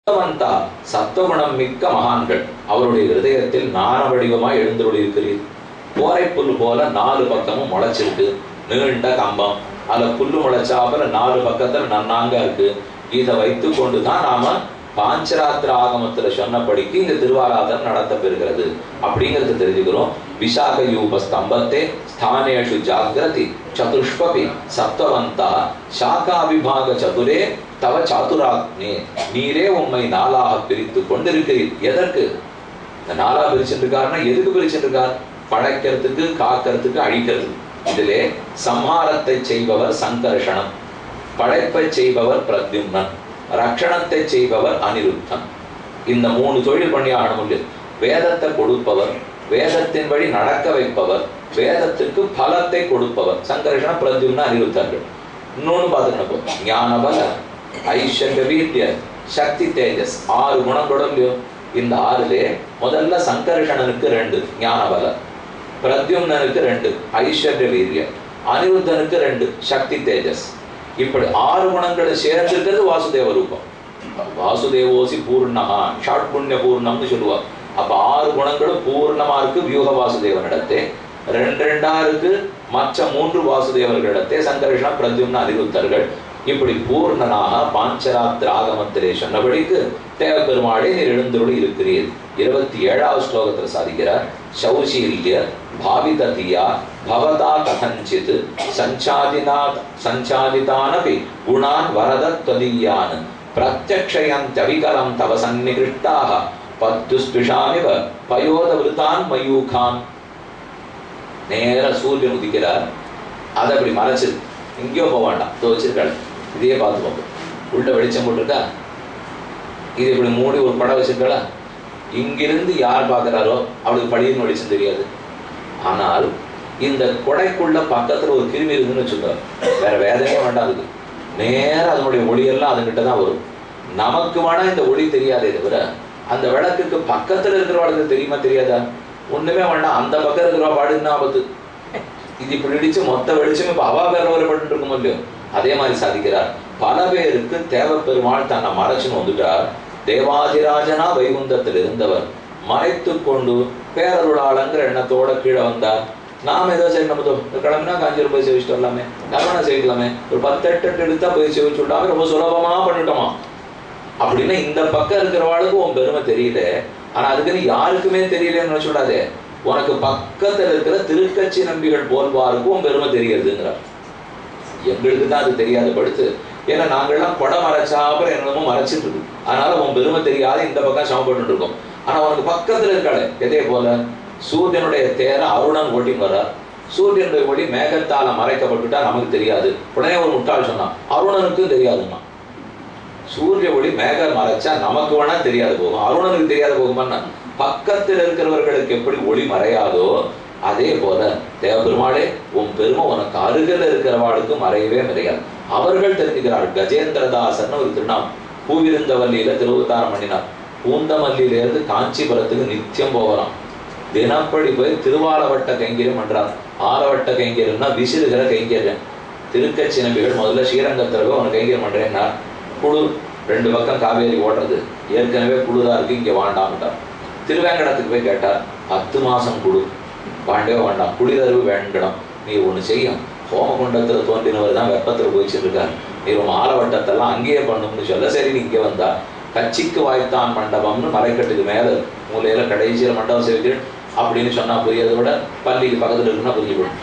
சத்தவந்தா சத்துவகுணம் மிக்க மகான்கள் அவருடைய ஹிருதயத்தில் நார வடிவமாய் எழுந்தருளி இருக்கிறீர் கோரை புல் போல நாலு பக்கமும் முளைச்சிருக்கு நீண்ட கம்பம் அதுல புல்லு முளைச்சாப்புல நாலு பக்கத்துல நன்னாங்க இருக்கு இதை வைத்து கொண்டு தான் நாம பாஞ்சராத்திர ஆகமத்துல சொன்னபடிக்கு இங்க திருவாராதனம் நடத்தப்பெறுகிறது அப்படிங்கிறது தெரிஞ்சுக்கிறோம் விசாக யூப ஸ்தம்பத்தே ஸ்தானேஷு ஜாகிரதி சதுஷ்பபி சப்தவந்தா சாகா விபாக சதுரே தவ சாதுராக்னே நீரே உம்மை நாளாக பிரித்து கொண்டிருக்கிறீர் எதற்கு இந்த நாளா பிரிச்சுருக்காருன்னா எதுக்கு பிரிச்சுருக்கார் படைக்கிறதுக்கு காக்கிறதுக்கு அழிக்கிறதுக்கு இதிலே சம்ஹாரத்தை செய்பவர் சங்கர்ஷணம் படைப்பை செய்பவர் பிரத்யும்னன் ரக்ஷணத்தை செய்பவர் அனிருத்தன் இந்த மூணு தொழில் பண்ணி ஆட முடியும் வேதத்தை கொடுப்பவர் வேதத்தின் வழி நடக்க வைப்பவர் வேதத்துக்கு பலத்தை கொடுப்பவர் சங்கர்ஷண பிரத்யும்ன அனிருத்தர்கள் இன்னொன்னு பார்த்துக்கணும் ஞானபல ஐஸ்வர்ய வீட்டிய சக்தி தேஜஸ் ஆறு குணங்களும் இல்லையோ இந்த ஆறுலே முதல்ல சங்கர்ஷணனுக்கு ரெண்டு ஞானபல பிரத்யும்னனுக்கு ரெண்டு ஐஸ்வர்ய வீரிய அனிருத்தனுக்கு ரெண்டு சக்தி தேஜஸ் இப்படி ஆறு குணங்களை சேர்ந்திருக்கிறது வாசுதேவ ரூபம் வாசுதேவோசி பூர்ணகா ஷாட் புண்ணிய பூர்ணம்னு சொல்லுவா அப்ப ஆறு குணங்களும் பூர்ணமா இருக்கு வியூக வாசுதேவனிடத்தே ரெண்டு ரெண்டா இருக்கு மற்ற மூன்று வாசுதேவர்களிடத்தே சங்கர்ஷண பிரத்யும்ன அனிருத்தர்கள் இப்படி பூர்ணனாக பாஞ்சராத்திர ஆகமத்திலே சொன்னபடிக்கு தேவ பெருமாளே நீர் எழுந்தருளி இருக்கிறீர் இருபத்தி ஏழாவது ஸ்லோகத்தில் சாதிக்கிறார் சௌசீல்ய பாவிததியா பவதா கதஞ்சித் சஞ்சாதினா சஞ்சாதிதானபி குணான் வரத त्वदीयान् प्रत्यक्षयन्त्यविकलं तव सन्निकृष्टाः பத்துஸ்பிஷாமிவ பயோதவிருத்தான் மயூகான் நேர சூரியன் உதிக்கிறார் அதை அப்படி மறைச்சு எங்கேயோ போக வேண்டாம் இதோ வச்சிருக்காள் இதையே பார்த்து பார்ப்போம் உள்ள வெளிச்சம் போட்டிருக்கா இது இப்படி மூடி ஒரு படம் வச்சிருக்காளா இங்கிருந்து யார் பார்க்குறாரோ அவளுக்கு படியின் வெளிச்சம் தெரியாது ஆனால் இந்த கொடைக்குள்ள பக்கத்துல ஒரு கிருமி இருக்குன்னு வச்சுக்கோ வேற வேதனையே வேண்டாம் அதுக்கு நேரம் அதனுடைய ஒளியெல்லாம் அதுகிட்ட தான் வரும் நமக்கு வேணா இந்த ஒளி தெரியாதே தவிர அந்த விளக்குக்கு பக்கத்துல இருக்கிறவளுக்கு தெரியுமா தெரியாதா ஒண்ணுமே வேண்டாம் அந்த பக்கம் இருக்கிறவா பாடுன்னா ஆபத்து இது இப்படி இடிச்சு மொத்த வெளிச்சம் இப்ப அவா வேற ஒரு பட்டு இருக்கும் இல்லையோ அதே மாதிரி சாதிக்கிறார் பல பேருக்கு தேவ பெருமாள் தன்னை மறைச்சுன்னு வந்துட்டார் தேவாதிராஜனா வைகுந்தத்தில் இருந்தவர் மறைத்து கொண்டு பேரருளாளங்கிற எண்ணத்தோட கீழே வந்தார் நாம ஏதோ சரி நம்ம தோ- கிளம்பினா காஞ்சிபுரம் போய் சேவிச்சுட்டு வரலாமே கல்யாணம் செய்யலாமே ஒரு பத்து எட்டு எட்டு எடுத்தா போய் சேவிச்சு விட்டாமே ரொம்ப சுலபமா பண்ணிட்டோமா அப்படின்னா இந்த பக்கம் இருக்கிறவாளுக்கு உன் பெருமை தெரியல ஆனா அதுக்குன்னு யாருக்குமே தெரியலன்னு நினைச்சு விடாதே உனக்கு பக்கத்துல இருக்கிற திருக்கட்சி நம்பிகள் போல்வாருக்கும் உன் பெருமை தெரியுதுங்கிறார் எங்களுக்கு தான் அது தெரியாத படுத்து ஏன்னா நாங்கள்லாம் கொடை மறைச்சாப்புறம் என்னமோ மறைச்சிட்டு இருக்கு அதனால உன் பெருமை தெரியாத இந்த பக்கம் சமப்பட்டு இருக்கோம் ஆனா உனக்கு பக்கத்துல இருக்காளே எதே போல சூரியனுடைய தேர அருணன் ஓட்டின்னு வர்றார் சூரியனுடைய ஒளி மேகத்தால மறைக்கப்பட்டுட்டா நமக்கு தெரியாது உடனே ஒரு முட்டாள் சொன்னான் அருணனுக்கும் தெரியாதுன்னா சூரிய ஒளி மேகம் மறைச்சா நமக்கு வேணா தெரியாது போகும் அருணனுக்கு தெரியாது போகுமான்னா பக்கத்தில் இருக்கிறவர்களுக்கு எப்படி ஒளி மறையாதோ அதே போல தேவபெருமாளே உன் பெருமை உனக்கு அருகில் இருக்கிறவாளுக்கு மறையவே மறையாது அவர்கள் தெரிஞ்சுக்கிறார் கஜேந்திரதாசன் ஒரு திருநாம் பூவிருந்தவல்லியில திருவத்தாரம் பண்ணினார் பூந்தமல்லியிலிருந்து காஞ்சிபுரத்துக்கு நித்தியம் போகலாம் தினப்படி போய் திருவாலவட்ட கைங்கரியம் பண்றார் ஆலவட்ட கைங்கரியம்னா விசிறுகிற கைங்கரியம் திருக்கட்சி நம்பிகள் முதல்ல ஸ்ரீரங்கத்தில் போய் உனக்கு கைங்கரியம் பண்றேன்னா குளிர் ரெண்டு பக்கம் காவேரி ஓடுறது ஏற்கனவே குளிரா இருக்கு இங்க வாண்டாம்ட்டார் திருவேங்கடத்துக்கு போய் கேட்டார் பத்து மாசம் குழு வாண்டவே வேண்டாம் குளிரறிவு வேண்டணும் நீ ஒண்ணு செய்யும் ஹோமகுண்டத்துல தோன்றினவர் தான் வெப்பத்துல போயிச்சுட்டு இருக்கார் நீ உன் ஆலவட்டத்தெல்லாம் அங்கேயே பண்ணும்னு சொல்ல சரி நீ இங்கே வந்தா கட்சிக்கு வாய்த்தான் மண்டபம்னு மலைக்கட்டுக்கு மேல மூலையில கடைசியில மண்டபம் செய்கிறேன் அப்படின்னு சொன்னா புரியதை விட பள்ளிக்கு பக்கத்துல இருக்குன்னா புரிஞ்சு போடும்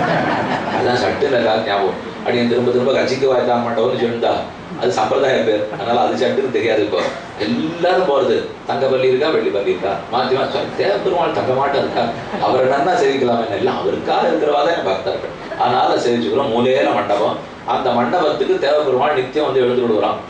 அதான் சட்டுல எல்லாரும் ஞாபகம் அப்படின்னு திரும்ப திரும்ப கட்சிக்கு வாய்த்தான் மண்டபம்னு சொல்லிட்டா அது சம்பிரதாய பேர் அதனால அது சட்டுன்னு தெரியாது இப்போ எல்லாரும் போறது தங்க பள்ளி இருக்கா வெள்ளி பள்ளி இருக்கா மாத்தி மாத்தி தேவ பெருமாள் தங்க மாட்டம் இருக்கா அவர் என்னன்னா சேவிக்கலாமே எல்லாம் அவருக்காக இருக்கிறவா தான் என் பக்தர்கள் அதனால சேவிச்சுக்கிறோம் மூலையில மண்டபம் அந்த மண்டபத்துக்கு தேவ பெருமாள் நித்தியம் வந்து எழுந்து விடுவான்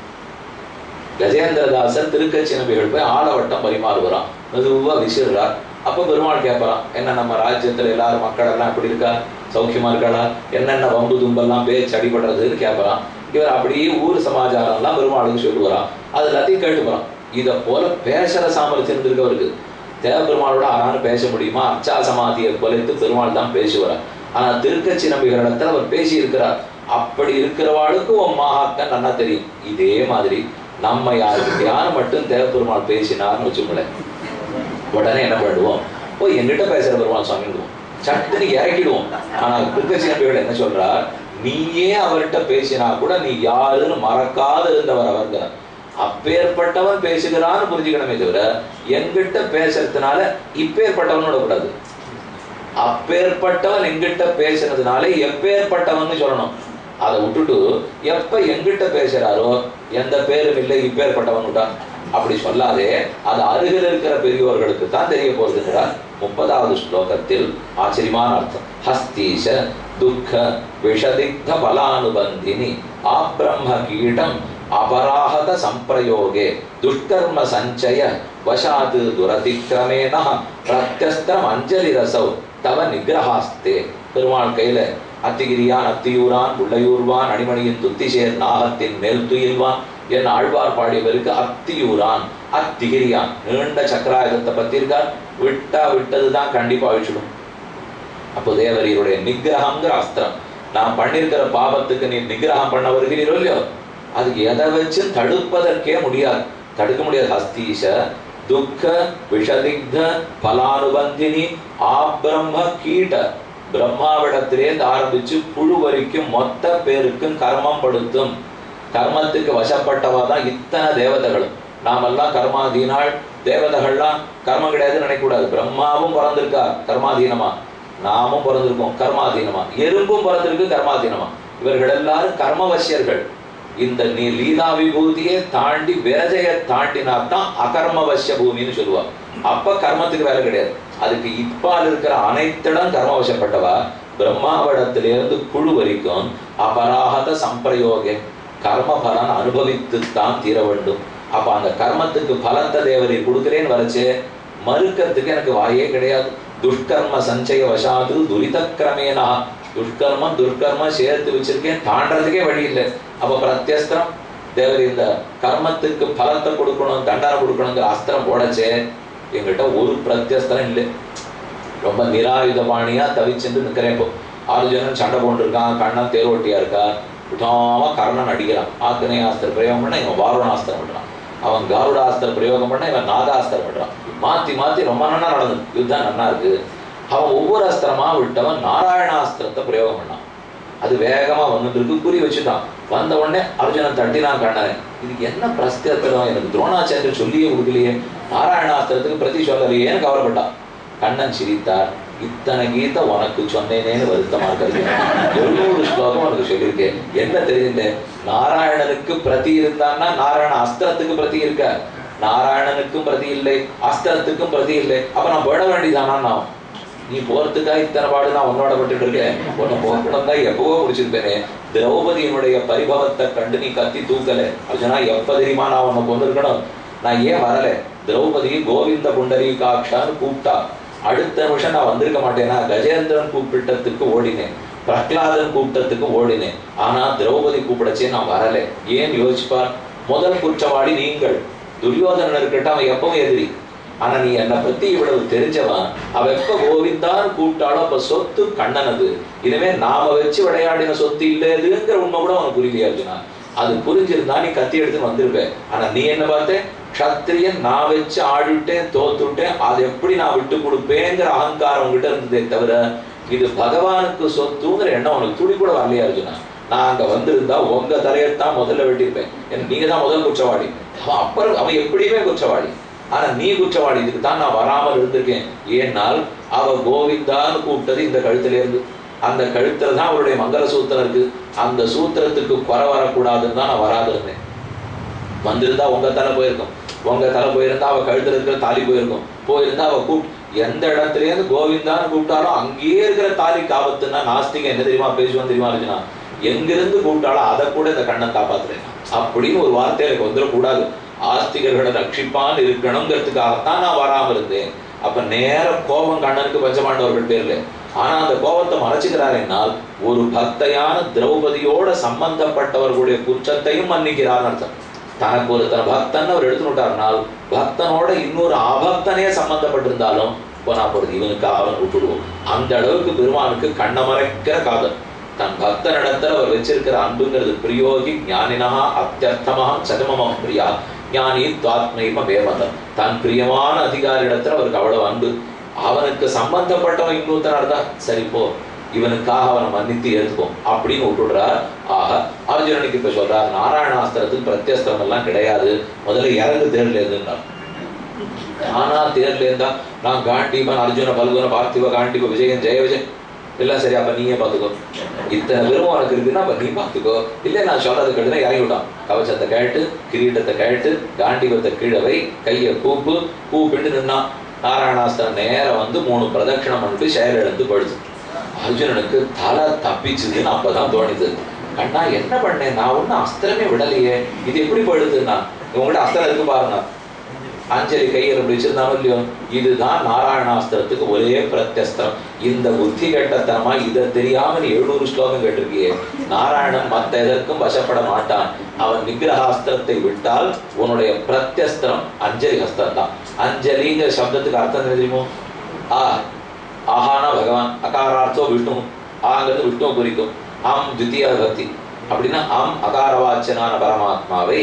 கஜேந்திரதாசர் திருக்கட்சி நம்பிகள் போய் ஆலவட்டம் பரிமாறுகிறான் மெதுவா விசிறுறார் அப்ப பெருமாள் கேட்பறான் என்ன நம்ம ராஜ்யத்துல எல்லாரும் மக்கள் எல்லாம் எப்படி இருக்கா சௌக்கியமா இருக்காளா என்னென்ன வம்பு தும்பெல்லாம் பேச்சு அடிபடுறதுன்னு கேட்பறான் இவர் அப்படியே ஊர் சமாச்சாரம் எல்லாம் பெருமாளுக்கு சொல்லுவாராம் அது எல்லாத்தையும் கேட்டு போறான் இதை போல பேசுற சாமர்த்தியம் இருந்திருக்கவருக்கு தேவ பெருமாளோட ஆனாலும் பேச முடியுமா அர்ச்சா சமாதியை குலைத்து பெருமாள் தான் பேசுவார் ஆனா திருக்கட்சி நம்பிகளிடத்துல அவர் பேசி இருக்கிறார் அப்படி இருக்கிறவாளுக்கு உன் மகாத்மன் நல்லா தெரியும் இதே மாதிரி நம்ம யாருக்கிட்டையாவது மட்டும் தேவப்பெருமாள் பேசினார்னு வச்சுக்கோங்களேன் உடனே என்ன பண்ணுவோம் போய் எங்கிட்ட பேசுற பெருமாள் சுவாமிடுவோம் சட்டுன்னு இறக்கிடுவோம் ஆனா திருக்கட்சி நம்பிகள் என்ன சொல்றார் நீயே அவர்கிட்ட பேசினா கூட நீ யாருன்னு மறக்காத இருந்தவர் அவர்கிறார் அப்பேற்பட்டவன் பேசுகிறான்னு புரிஞ்சுக்கணுமே தவிர எங்கிட்ட பேசுறதுனால இப்பேற்பட்டவன் விடக்கூடாது அப்பேற்பட்டவன் எங்கிட்ட பேசுனதுனால எப்பேற்பட்டவன் சொல்லணும் அதை விட்டுட்டு எப்ப எங்கிட்ட பேசுறாரோ எந்த பேரும் இல்லை இப்பேற்பட்டவன் விட்டான் அப்படி சொல்லாதே அது அருகில் இருக்கிற பெரியோர்களுக்கு தான் தெரிய போகுதுங்கிறார் முப்பதாவது ஸ்லோகத்தில் ஆச்சரியமான அர்த்தம் ஹஸ்தீஷ துக்க விஷதிக்த பலானுபந்தினி ஆப்ரம்ம கீடம் அபராஹத சம்பிரயோகே துஷ்கர்ம சஞ்சய வசாது துரதிக்கிரமேன பிரத்யஸ்திரம் அஞ்சலி ரசௌ தவ நிகிரகாஸ்தே பெருமாள் கையில அத்திகிரியான் அத்தியூரான் உள்ளையூர்வான் அணிமணியின் துத்திசேர் நாகத்தின் மேல் துயில்வான் என் ஆழ்வார் பாடியவருக்கு அத்தியூரான் அத்திகிரியான் நீண்ட சக்கராயுதத்தை பத்தி இருக்கார் விட்டா விட்டதுதான் கண்டிப்பா அழிச்சிடும் அப்போ தேவரீருடைய நிகிரகம்ங்கிற அஸ்திரம் நான் பண்ணிருக்கிற பாவத்துக்கு நீ நிகிரகம் பண்ண வருகிறீரோ இல்லையோ அதுக்கு எதை வச்சு தடுப்பதற்கே முடியாது தடுக்க முடியாது ஹஸ்தீஷ துக்க விஷதிக்த பலானுபந்தினி ஆபிரம்ம கீட பிரம்மாவிடத்திலேருந்து ஆரம்பிச்சு புழு வரைக்கும் மொத்த பேருக்கும் கர்மம் படுத்தும் கர்மத்துக்கு வசப்பட்டவா தான் இத்தனை தேவதைகளும் நாமெல்லாம் கர்மாதீனாள் தேவதைகள்லாம் கர்மம் கிடையாதுன்னு நினைக்கக்கூடாது பிரம்மாவும் பிறந்திருக்கா கர்மாதீனமா நாமும் பிறந்திருக்கோம் கர்மாதீனமா எறும்பும் பிறந்திருக்கு கர்மாதீனமா இவர்கள் எல்லாரும் கர்மவசியர்கள் இந்த நீ லீலா விபூதியை தாண்டி விரஜையை தாண்டினா தான் அகர்மவசிய பூமின்னு சொல்லுவா அப்ப கர்மத்துக்கு வேலை கிடையாது அதுக்கு இப்பால் இருக்கிற அனைத்திடம் கர்மவசப்பட்டவா பிரம்மாவடத்திலிருந்து குழு வரைக்கும் அபராகத சம்பிரயோக கர்ம பலன் அனுபவித்துத்தான் தீர வேண்டும் அப்ப அந்த கர்மத்துக்கு பலத்தை தேவரை கொடுக்கிறேன்னு வரைச்சு மறுக்கிறதுக்கு எனக்கு வாயே கிடையாது துஷ்கர்ம சஞ்சய வசாது துரித கிரமேனா துஷ்கர்மம் துர்கர்மம் சேர்த்து வச்சிருக்கேன் தாண்டறதுக்கே வழி இல்லை அப்ப பிரத்யஸ்திரம் தேவர் இந்த கர்மத்துக்கு பலத்தை கொடுக்கணும் தண்டனை கொடுக்கணுங்கிற அஸ்திரம் போடச்சே எங்கிட்ட ஒரு பிரத்யஸ்திரம் இல்லை ரொம்ப நிராயுதபாணியா தவிச்சுட்டு நிற்கிறேன் இப்போ அர்ஜுனன் சண்டை போட்டுருக்கான் கண்ணன் தேரோட்டியா இருக்கா விடாம கர்ணன் அடிக்கிறான் ஆக்னேயாஸ்திர பிரயோகம் பண்ண இவன் வாருணாஸ்திரம் பண்றான் அவன் கருடாஸ்திர பிரயோகம் பண்ண இவன் நாகாஸ்திரம் பண்றான் மாத்தி மாத்தி ரொம்ப நன்னா நடந்தது யுத்தம் நன்னா இருக்கு அவன் ஒவ்வொரு அஸ்திரமா விட்டவன் நாராயணாஸ்திரத்தை பிரயோகம் பண்ணான் அது வேகமா வந்துட்டு இருக்கு குறி வச்சுட்டான் வந்த உடனே அர்ஜுனன் தட்டினான் கண்ணனை இதுக்கு என்ன பிரஸ்திரம் எனக்கு துரோணாச்சாரியர் சொல்லியே கொடுக்கலையே நாராயணாஸ்திரத்துக்கு பிரதி சொல்லலையேன்னு கவலைப்பட்டான் கண்ணன் சிரித்தார் இத்தனை கீதை உனக்கு சொன்னேனேன்னு வருத்தமா இருக்கிறது எழுநூறு ஸ்லோகம் உனக்கு சொல்லியிருக்கேன் என்ன தெரியுது நாராயணனுக்கு பிரதி இருந்தான்னா நாராயண அஸ்திரத்துக்கு பிரதி இருக்க நாராயணனுக்கும் பிரதி இல்லை அஸ்திரத்துக்கும் பிரதி இல்லை அப்ப நான் போட வேண்டியதானா நான் நீ போறதுக்கா இத்தனை பாடு நான் உன்னோட பட்டுட்டு இருக்கேன் உன்னை போகணும் தான் எப்பவோ முடிச்சிருப்பேனே திரௌபதியினுடைய பரிபவத்தை கண்டு நீ கத்தி தூக்கல அர்ஜுனா எப்ப தெரியுமா நான் உன்னை கொண்டிருக்கணும் நான் ஏன் வரல திரௌபதி கோவிந்த புண்டரீகாட்சான்னு கூப்பிட்டா அடுத்த நிமிஷம் நான் வந்திருக்க மாட்டேனா கஜேந்திரன் கூப்பிட்டதுக்கு ஓடினேன் பிரகலாதன் கூப்பிட்டதுக்கு ஓடினேன் ஆனா திரௌபதி கூப்பிடச்சே நான் வரல ஏன் யோசிப்பார் முதல் குற்றவாளி நீங்கள் துரியோதனன் இருக்கட்டும் அவன் எப்பவும் எதிரி ஆனா நீ என்னை பத்தி இவ்வளவு தெரிஞ்சவன் அவ எப்ப கோவிந்தான்னு கூப்பிட்டாலும் அப்ப சொத்து கண்ணனது இனிமே நாம வச்சு விளையாடின சொத்து இல்லதுங்கிற உண்மை கூட அவனுக்கு புரியலையா அர்ஜுனா அது புரிஞ்சிருந்தா நீ கத்தி எடுத்து வந்திருப்ப ஆனா நீ என்ன பார்த்த க்ஷத்திரியன் நான் வச்சு ஆடிட்டேன் தோத்துட்டேன் அதை எப்படி நான் விட்டு கொடுப்பேங்கிற அகங்காரம் உங்ககிட்ட இருந்ததே தவிர இது பகவானுக்கு சொத்துங்கிற எண்ணம் உனக்கு துளி கூட வரலையா அர்ஜுனா நான் அங்க வந்திருந்தா உங்க தலையத்தான் முதல்ல வெட்டியிருப்பேன் ஏன்னா நீங்க தான் முதல் குற்றவாளி அவன் அப்புறம் அவன் எப்படியுமே குற்றவாளி ஆனா நீ குற்றவாளி இதுக்கு தான் நான் வராமல் இருந்திருக்கேன் ஏன்னால் அவ கோவிந்தான்னு கூப்பிட்டது இந்த கழுத்துல இருந்து அந்த கழுத்துல தான் அவருடைய மங்கள சூத்திரம் இருக்கு அந்த சூத்திரத்துக்கு குறை வரக்கூடாதுன்னு தான் நான் வராது இருந்தேன் வந்திருந்தா உங்க தலை போயிருக்கும் உங்க தலை போயிருந்தா அவ கழுத்துல இருக்கிற தாலி போயிருக்கும் போயிருந்தா அவ கூப்பிட்டு எந்த இடத்துல இருந்து கோவிந்தான்னு கூப்பிட்டாலும் அங்கேயே இருக்கிற தாலிக்கு ஆபத்துன்னா நாஸ்திகம் என்ன தெரியுமா பேசுவான் தெரியுமா இருக்குன்னா எங்கிருந்து கூப்பிட்டாலும் அதை கூட இந்த கண்ணை காப்பாத்துறேன் அப்படின்னு ஒரு வார்த்தை எனக்கு வந்துடக்கூடாது ஆஸ்திகர்களை ரட்சிப்பான் இருக்கணுங்கிறதுக்காகத்தான் நான் வராம இருந்தேன் அப்ப நேர கோபம் கண்ணனுக்கு பஞ்சமாண்டவர்கள் பேர்ல ஆனா அந்த கோபத்தை மறைச்சுக்கிறார் என்னால் ஒரு பக்தையான திரௌபதியோட சம்பந்தப்பட்டவர்களுடைய குற்றத்தையும் மன்னிக்கிறார் அர்த்தம் தனக்கு ஒரு தன பக்தன் அவர் எடுத்து விட்டார்னால் பக்தனோட இன்னொரு அபக்தனே சம்பந்தப்பட்டிருந்தாலும் போனா போறது இவனுக்கு அவன் விட்டுடுவோம் அந்த அளவுக்கு பெருமானுக்கு கண்ண மறைக்கிற காதல் தன் பக்தனிடத்துல அவர் வச்சிருக்கிற அன்புங்கிறது பிரியோகி ஞானினா அத்தியர்த்தமாக சகமம பிரியா ஞானி துவாத்மைம வேமதம் தன் பிரியமான அதிகாரி இடத்துல அவருக்கு அவ்வளவு அன்பு அவனுக்கு சம்பந்தப்பட்டவன் இன்னொருத்தனா இருந்தா சரி போ இவனுக்காக அவனை மன்னித்து ஏற்றுப்போம் அப்படின்னு விட்டுடுறார் ஆக அர்ஜுனனுக்கு இப்ப சொல்றார் நாராயணாஸ்திரத்துக்கு பிரத்யஸ்திரம் எல்லாம் கிடையாது முதல்ல இறங்கு தேர்ல இருந்துன்னார் ஆனா தேர்ல இருந்தா நான் காண்டீபன் அர்ஜுன பல்குன பார்த்திவ காண்டீப விஜயன் ஜெய விஜய் எல்லாம் சரி அப்ப நீயே பாத்துக்கோ இத்தனை விரும்பம் உனக்கு இருக்குன்னா அப்ப நீ பாத்துக்கோ இல்ல நான் சொல்றது கேட்டுனா இறங்கி விட்டான் கவச்சத்தை கேட்டு கிரீட்டத்தை கேட்டு காண்டிபத்தை கீழே வை கையை கூப்பு கூப்பிட்டு நின்னான் நாராயணாஸ்திரம் நேரம் வந்து மூணு பிரதட்சணம் பண்ணிட்டு செயல் எழுந்து படுத்து அர்ஜுனனுக்கு தலை தப்பிச்சுதுன்னு அப்பதான் தோணுது கண்ணா என்ன பண்ணேன் நான் ஒன்னும் அஸ்திரமே விடலையே இது எப்படி படுதுன்னா உங்கள்கிட்ட அஸ்திரம் இருக்கு பாருங்க அஞ்சலி கையில் அப்படி வச்சிருந்தாலும் இல்லையோ இதுதான் நாராயணாஸ்திரத்துக்கு ஒரே பிரத்யஸ்திரம் இந்த புத்தி கட்டத்தனமா இதை தெரியாம நீ எழுநூறு ஸ்லோகம் கேட்டிருக்கியே நாராயணன் மத்த எதற்கும் வசப்பட மாட்டான் அவன் நிகிரகாஸ்திரத்தை விட்டால் உன்னுடைய பிரத்யஸ்திரம் அஞ்சலி ஹஸ்திரம் தான் அஞ்சலிங்கிற சப்தத்துக்கு அர்த்தம் என்ன தெரியுமோ ஆ ஆஹானா பகவான் அகாரார்த்தோ விஷ்ணு ஆங்கிறது விஷ்ணுவை குறிக்கும் அம் துத்திய பக்தி அப்படின்னா அம் அகாரவாச்சனான பரமாத்மாவை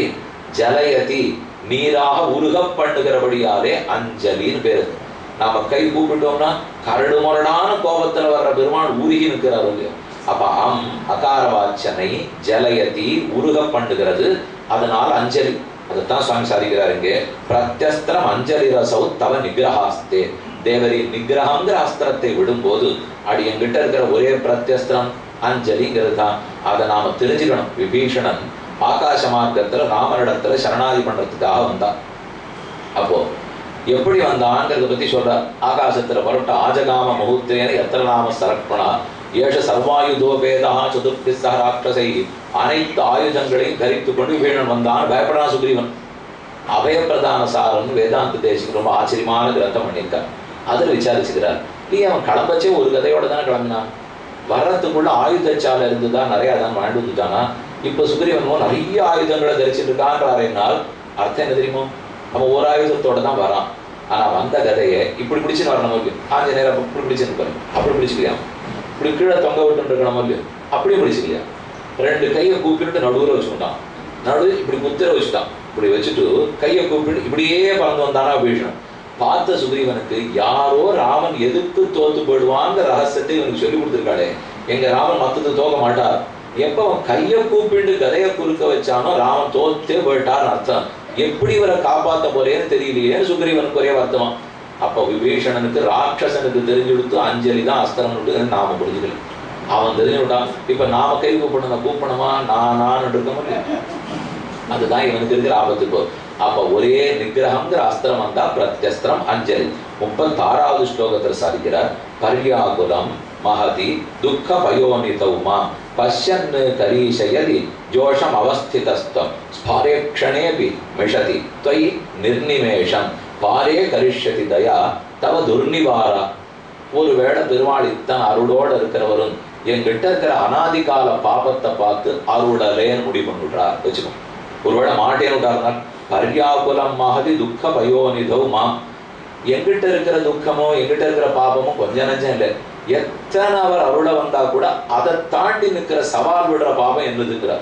ஜலயதி நீராக உருக பண்ணுகிறபடியாலே அஞ்சலின்னு பேரு நாம கை கூப்பிட்டோம்னா கரடு முரடான கோபத்துல வர்ற பெருமான் உருகி நிற்கிறார் இல்லையோ அப்ப அம் அகாரவாச்சனை ஜலயதி உருக பண்ணுகிறது அதனால அஞ்சலி அதைத்தான் சுவாமி சாதிக்கிறார் இங்கே பிரத்யஸ்திரம் அஞ்சலி ரசௌ தவ நிகிரகாஸ்தே தேவரி நிகிரகங்கிற அஸ்திரத்தை விடும்போது அடி என்கிட்ட இருக்கிற ஒரே பிரத்யஸ்திரம் அஞ்சலிங்கிறது தான் அதை நாம தெரிஞ்சுக்கணும் விபீஷணன் ஆகாச மார்க்கத்துல ராமனிடத்துல சரணாதி பண்றதுக்காக வந்தான் அப்போ எப்படி வந்தாங்கிறத பத்தி சொல்றார் ஆகாசத்துல புறப்பட்ட ஆஜகாம முகூர்த்தேன எத்தனை நாம சரப்பணா ஏஷ சர்வாயுதோபேதா சதுர்த்தி ராட்சசை அனைத்து ஆயுதங்களையும் தரித்து கொண்டு வீணன் வந்தான் பயப்படா சுக்ரீவன் அபயப்பிரதான சாரம்னு வேதாந்த தேசிக்கு ரொம்ப ஆச்சரியமான கிரந்தம் பண்ணியிருக்கார் அதில் விசாரிச்சுக்கிறார் நீ அவன் கிளம்பச்சே ஒரு கதையோட தானே கிளம்பினான் வர்றதுக்குள்ள ஆயுதச்சாலை இருந்துதான் நிறைய அதான் வாழ்ந்து வந்துட்டானா இப்போ சுக்ரீவன் நிறைய ஆயுதங்களை தரிச்சிட்டு இருக்கான்றாருனால் அர்த்தம் என்ன தெரியுமோ அவன் ஒரு ஆயுதத்தோட தான் வரான் ஆனா வந்த கதையை இப்படி பிடிச்சுன்னு வரணும் இல்லையோ ஆஞ்சநேயர் இப்படி பிடிச்சுன்னு பாருங்க அப்படி பிடிச்சிக்கலையா இப்படி கீழே தொங்க விட்டு இருக்கணும் இல்லையோ அப்படியே பிடிச்சிக்கலையா ரெண்டு கையை கூப்பிட்டு நடுவுல வச்சுக்கிட்டான் நடு இப்படி முத்திர வச்சுட்டான் இப்படி வச்சுட்டு கையை கூப்பிட்டு இப்படியே பறந்து வந்தானா பீஷணன் பார்த்த சுக்ரீவனுக்கு யாரோ ராமன் எதுக்கு தோத்து போயிடுவாங்க ரகசியத்தை இவனுக்கு சொல்லி கொடுத்துருக்காளே எங்க ராமன் மத்தது தோக்க மாட்டார் எப்ப அவன் கையை கூப்பிட்டு கதையை குறுக்க வச்சானோ ராமன் தோத்தே போயிட்டார்னு அர்த்தம் எப்படி இவரை காப்பாத்த போறேன்னு தெரியலையேன்னு சுக்ரீவனுக்கு ஒரே வருத்தமா அப்ப விபீஷணனுக்கு ராட்சசனுக்கு தெரிஞ்சுடுத்து அஞ்சலி தான் அஸ்திரம் நாம புரிஞ்சுக்கல அவன் தெரிஞ்சு விட்டான் இப்ப நாம கை கூப்பிடணும் கூப்பிடணுமா நான் நான் இருக்க முடியும் அதுதான் இவனுக்கு இருக்கிற ஆபத்துக்கு அப்ப ஒரே நிகிரகம்ங்கிற அஸ்திரம் வந்தா பிரத்யஸ்திரம் அஞ்சலி முப்பத்தாறாவது ஸ்லோகத்தில் சாதிக்கிறார் பர்யாகுலம் மகதி துக்க பயோனிதௌமா பஷ்யன் கரீஷயதி ஜோஷம் அவஸ்திதஸ்தம் ஸ்பாரேக்ஷணேபி மிஷதி त्वयि நிர்நிமேஷம் பாரே கரிஷ்யதி தயா தவ துர்நிவாரா ஒருவேளை பெருமாள் இத்தனை அருளோட இருக்கிறவரும் என்கிட்ட இருக்கிற அனாதிகால பாபத்தை பார்த்து அருளலேன்னு முடிவு பண்ணிவிடுறார் வச்சுக்கோ ஒருவேளை மாட்டேன்னு விட்டாருனா பர்யாகுலம் மகதி துக்க பயோனிதௌ மாம் எங்கிட்ட இருக்கிற துக்கமோ எங்கிட்ட இருக்கிற பாபமோ கொஞ்சம் நஞ்சம் இல்லை எத்தனை அவர் அருள வந்தா கூட அதை தாண்டி நிற்கிற சவால் விடுற பாபம் என்று இருக்கிறார்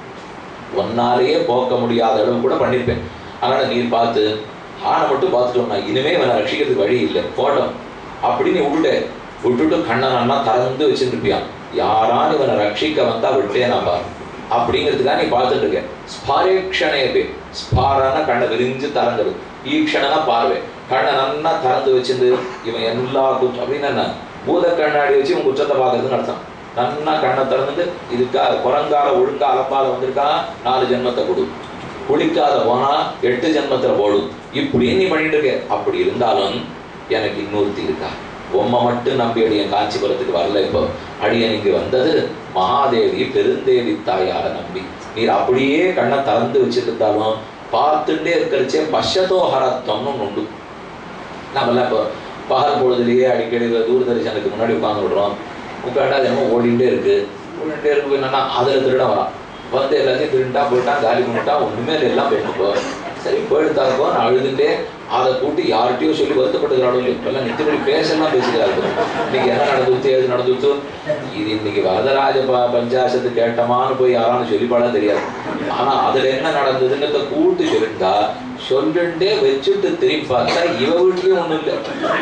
ஒன்னாலேயே போக்க முடியாத அளவு கூட பண்ணியிருப்பேன் அதனால நீர் பார்த்து ஆனை மட்டும் பார்த்துட்டோம்னா இனிமே இவனை ரட்சிக்கிறதுக்கு வழி இல்லை போட்டோம் அப்படின்னு விட்டுட்டு விட்டுட்டு கண்ணன் அண்ணா திறந்து வச்சுருப்பியான் யாரான் இவனை ரட்சிக்க வந்தா விட்டே நான் பாரு அப்படிங்கிறதுக்காக நீ பார்த்துட்டு இருக்க ஸ்பாரேக்ஷனே பே ஸ்பாரான கண்ணை விரிஞ்சு திறந்துரு ஈக்ஷணனா பார்வை கண்ணை நன்னா திறந்து வச்சிருந்து இவன் எல்லா குற்றம் அப்படின்னு என்ன பூத கண்ணாடி வச்சு இவன் குற்றத்தை பார்க்கறதுன்னு அர்த்தம் நன்னா கண்ணை திறந்துட்டு இதுக்கா குரங்கால ஒழுங்கா அலப்பால வந்திருக்கான் நாலு ஜென்மத்தை கொடு குளிக்காத போனா எட்டு ஜென்மத்துல போடும் இப்படி நீ பண்ணிட்டு இருக்க அப்படி இருந்தாலும் எனக்கு இன்னொருத்தி இருக்கா உம்மை மட்டும் நம்பி அடியன் காஞ்சிபுரத்துக்கு வரல இப்போ அடியன் இங்கு வந்தது மகாதேவி பெருந்தேவி தாயார நம்பி நீர் அப்படியே கண்ணை திறந்து வச்சிருந்தாலும் பார்த்துட்டே இருக்கிறச்சே பஷத்தோ ஹரத்வம்னு ஒண்ணு உண்டு நம்மளாம் இப்போ பகல் பொழுதுலேயே அடிக்கடி தூர்தர்ஷனுக்கு முன்னாடி உட்காந்து விடுறோம் உட்காண்டா அது என்னமோ ஓடிட்டே இருக்கு ஓடிட்டே இருக்கு என்னன்னா அதில் திருட வரான் வந்து எல்லாத்தையும் திருண்டா போயிட்டான் காலி பண்ணிட்டான் ஒண்ணுமே இல்லை, எல்லாம் போயிட்டு சரி போயிடுத்தாக்கோ நான் அழுதுட்டே அதை கூட்டி யார்கிட்டயோ சொல்லி வருத்தப்பட்டுக்கிறாளோ இல்லையோ எல்லாம் நித்தியபடி பேசலாம் பேசுகிறார்கள் இன்னைக்கு என்ன நடந்துச்சு ஏது நடந்துச்சு இது இன்னைக்கு வரதராஜ ப பஞ்சாசத்து கேட்டமான்னு போய் யாராலும் சொல்லிப்பாடா தெரியாது ஆனா அதுல என்ன நடந்ததுங்கிறத கூட்டு சொல்லிட்டா சொல்லுண்டே வச்சுட்டு திரும்பி பார்த்தா இவ வீட்லயும் ஒண்ணும் இல்லை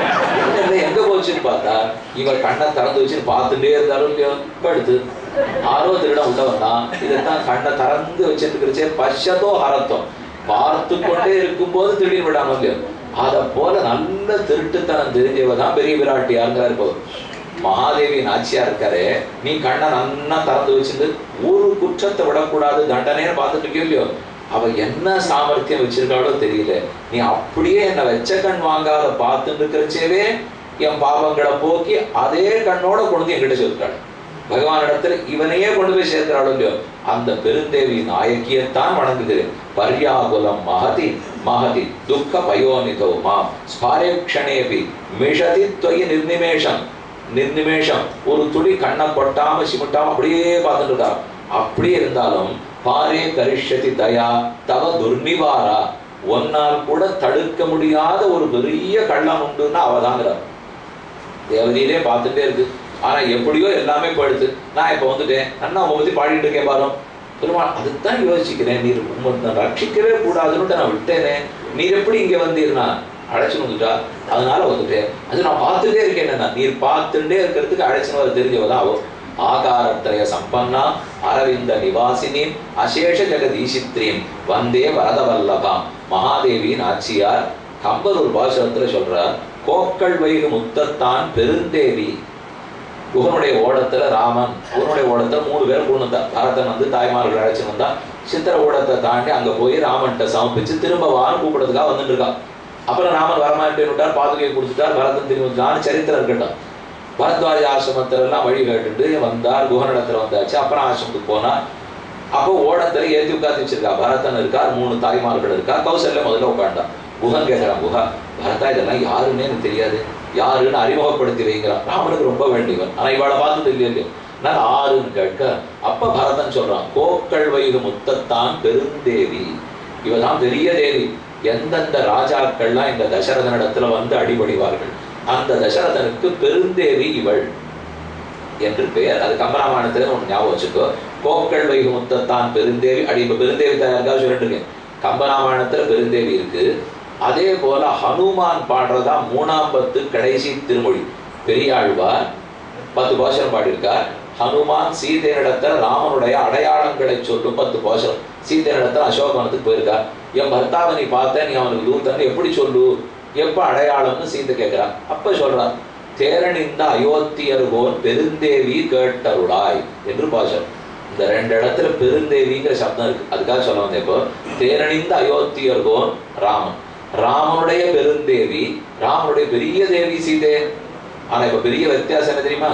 இல்லை எங்க போச்சுன்னு பார்த்தா இவ கண்ணை திறந்து வச்சுன்னு பார்த்துட்டே இருந்தாலும் இல்லையோ படுத்து ஆரோ திருடம் உள்ள வந்தான் இதைத்தான் கண்ணை திறந்து வச்சுருக்கிறச்சே பஷத்தோ ஹரத்தம் பார்த்து கொண்டே இருக்கும்போது திடீர்னு விடாம இல்லையோ அதை போல நல்ல திருட்டுத்தனம் தெரிஞ்சவ தான் பெரிய விராட்டியாருங்கிறார் இப்போ மகாதேவி நாச்சியா இருக்காரு நீ கண்ணை நன்னா திறந்து வச்சிருந்து ஒரு குற்றத்தை விடக்கூடாது தண்டனைன்னு பார்த்துட்டு இருக்கியோ இல்லையோ அவ என்ன சாமர்த்தியம் வச்சிருக்காளோ தெரியல நீ அப்படியே என்னை வெச்ச கண் வாங்காத பார்த்துட்டு இருக்கிறச்சேவே என் பாவங்களை போக்கி அதே கண்ணோட கொண்டு வந்து என்கிட்ட சொல்லிருக்காள் பகவானிடத்துல இவனையே கொண்டு போய் சேர்க்கிறாளோ இல்லையோ அந்த பெருந்தேவி நாயக்கியத்தான் வணங்குகிறேன் பர்யாகுலம் மகதி மகதி துக்க பயோனிதோ மா ஸ்பாரேக்ஷணேபி மிஷதி தொய் நிர்நிமேஷம் நிர்நிமேஷம் ஒரு துளி கண்ணை கொட்டாம சிமிட்டாம அப்படியே பார்த்துட்டு இருக்கா அப்படியே இருந்தாலும் பாரே கரிஷதி தயா தவ துர்நிவாரா ஒன்னால் கூட தடுக்க முடியாத ஒரு பெரிய கள்ளம் உண்டுன்னா அவதாங்கிறார் தேவதையிலே பார்த்துட்டே இருக்கு ஆனா எப்படியோ எல்லாமே போயிடுது நான் இப்ப வந்துட்டேன் அண்ணா உங்க பத்தி பாடிட்டு இருக்கேன் பாரு பெருமாள் அதுதான் யோசிக்கிறேன் நீர் உங்களை ரட்சிக்கவே கூடாதுன்னு நான் விட்டேனே நீர் எப்படி இங்க வந்தீர்னா அழைச்சுன்னு வந்துட்டா அதனால வந்துட்டேன் அது நான் பார்த்துட்டே இருக்கேன் என்ன நீர் பார்த்துட்டே இருக்கிறதுக்கு அழைச்சுன்னு வர தெரிஞ்சவதான் ஆகும் ஆகாரத்ரய சம்பன்னா அரவிந்த நிவாசினீம் அசேஷ ஜெகதீசித்ரீம் வந்தே வரதவல்லபாம் மகாதேவியின் ஆட்சியார் கம்பரூர் பாசுரத்துல சொல்றார் கோக்கள் வைகு முத்தத்தான் பெருந்தேவி குகனுடைய ஓடத்துல ராமன் குகனுடைய ஓடத்துல மூணு பேர் கொண்டு வந்தா பரதன் வந்து தாய்மார்கள் அழைச்சு வந்தா சித்திர ஓடத்தை தாண்டி அங்க போய் ராமன்கிட்ட சமர்ப்பிச்சு திரும்ப வான்னு கூப்பிடுறதுக்காக வந்துட்டு இருக்கான் அப்புறம் ராமன் வரமாட்டேன்னு விட்டார் பாதுகை கொடுத்துட்டார் பரதன் திரும்பி வந்தான்னு சரித்திரம் இருக்கட்டும் பரத்வாஜ ஆசிரமத்துல எல்லாம் வழி கேட்டுட்டு வந்தார் குகனிடத்துல வந்தாச்சு அப்புறம் ஆசிரமத்துக்கு போனா அப்போ ஓடத்துல ஏத்தி உட்காந்து வச்சிருக்கா பரதன் இருக்கார் மூணு தாய்மார்கள் இருக்கா கௌசல்யா முதல்ல உட்காண்டா குகன் கேட்கிறான் குஹா பரதா இதெல்லாம் யாருன்னே எனக்கு தெரியாது யாருன்னு அறிமுகப்படுத்தி வைக்கிறான் ராமனுக்கு ரொம்ப வேண்டியவன் ஆனா இவாளை பார்த்தது இல்லையா இல்லையா நான் ஆறுன்னு கேட்க அப்ப பரதன் சொல்றான் கோக்கள் வைகு முத்தத்தான் பெருந்தேவி இவதான் பெரிய தேவி எந்தெந்த ராஜாக்கள்லாம் இந்த தசரதனிடத்துல வந்து அடிபடிவார்கள் அந்த தசரதனுக்கு பெருந்தேவி இவள் என்று பெயர் அது கம்பராமாயணத்துல ஒன்று ஞாபகம் வச்சுக்கோ கோக்கள் வைகு முத்தத்தான் பெருந்தேவி அடி இப்ப பெருந்தேவி தாயாருக்காக சொல்லிட்டு இருக்கேன் கம்பராமாயணத்துல பெருந்தேவி இருக்கு அதே போல ஹனுமான் பாடுறதா மூணாம் பத்து கடைசி திருமொழி பெரியாழ்வார் பத்து பாசனம் பாடியிருக்கார் ஹனுமான் சீதையிடத்துல ராமனுடைய அடையாளங்களை சொல்லும் பத்து பாசனம் சீதையிடத்துல அசோகவனத்துக்கு போயிருக்கார் என் பர்த்தாவை நீ பார்த்த நீ அவனுக்கு தூத்தன்னு எப்படி சொல்லு எப்ப அடையாளம்னு சீதை கேட்கிறா அப்ப சொல்றான் தேரணிந்த அயோத்தியர்கோன் பெருந்தேவி கேட்டருளாய் என்று பாசனம் இந்த ரெண்டு இடத்துல பெருந்தேவிங்கிற சப்தம் இருக்கு அதுக்காக சொல்ல வந்தேன் இப்போ தேரணிந்த அயோத்தியர்கோன் ராமன் ராமனுடைய பெருந்தேவி ராமனுடைய பெரிய தேவி சீதே ஆனா இப்ப பெரிய வித்தியாசம் என்ன தெரியுமா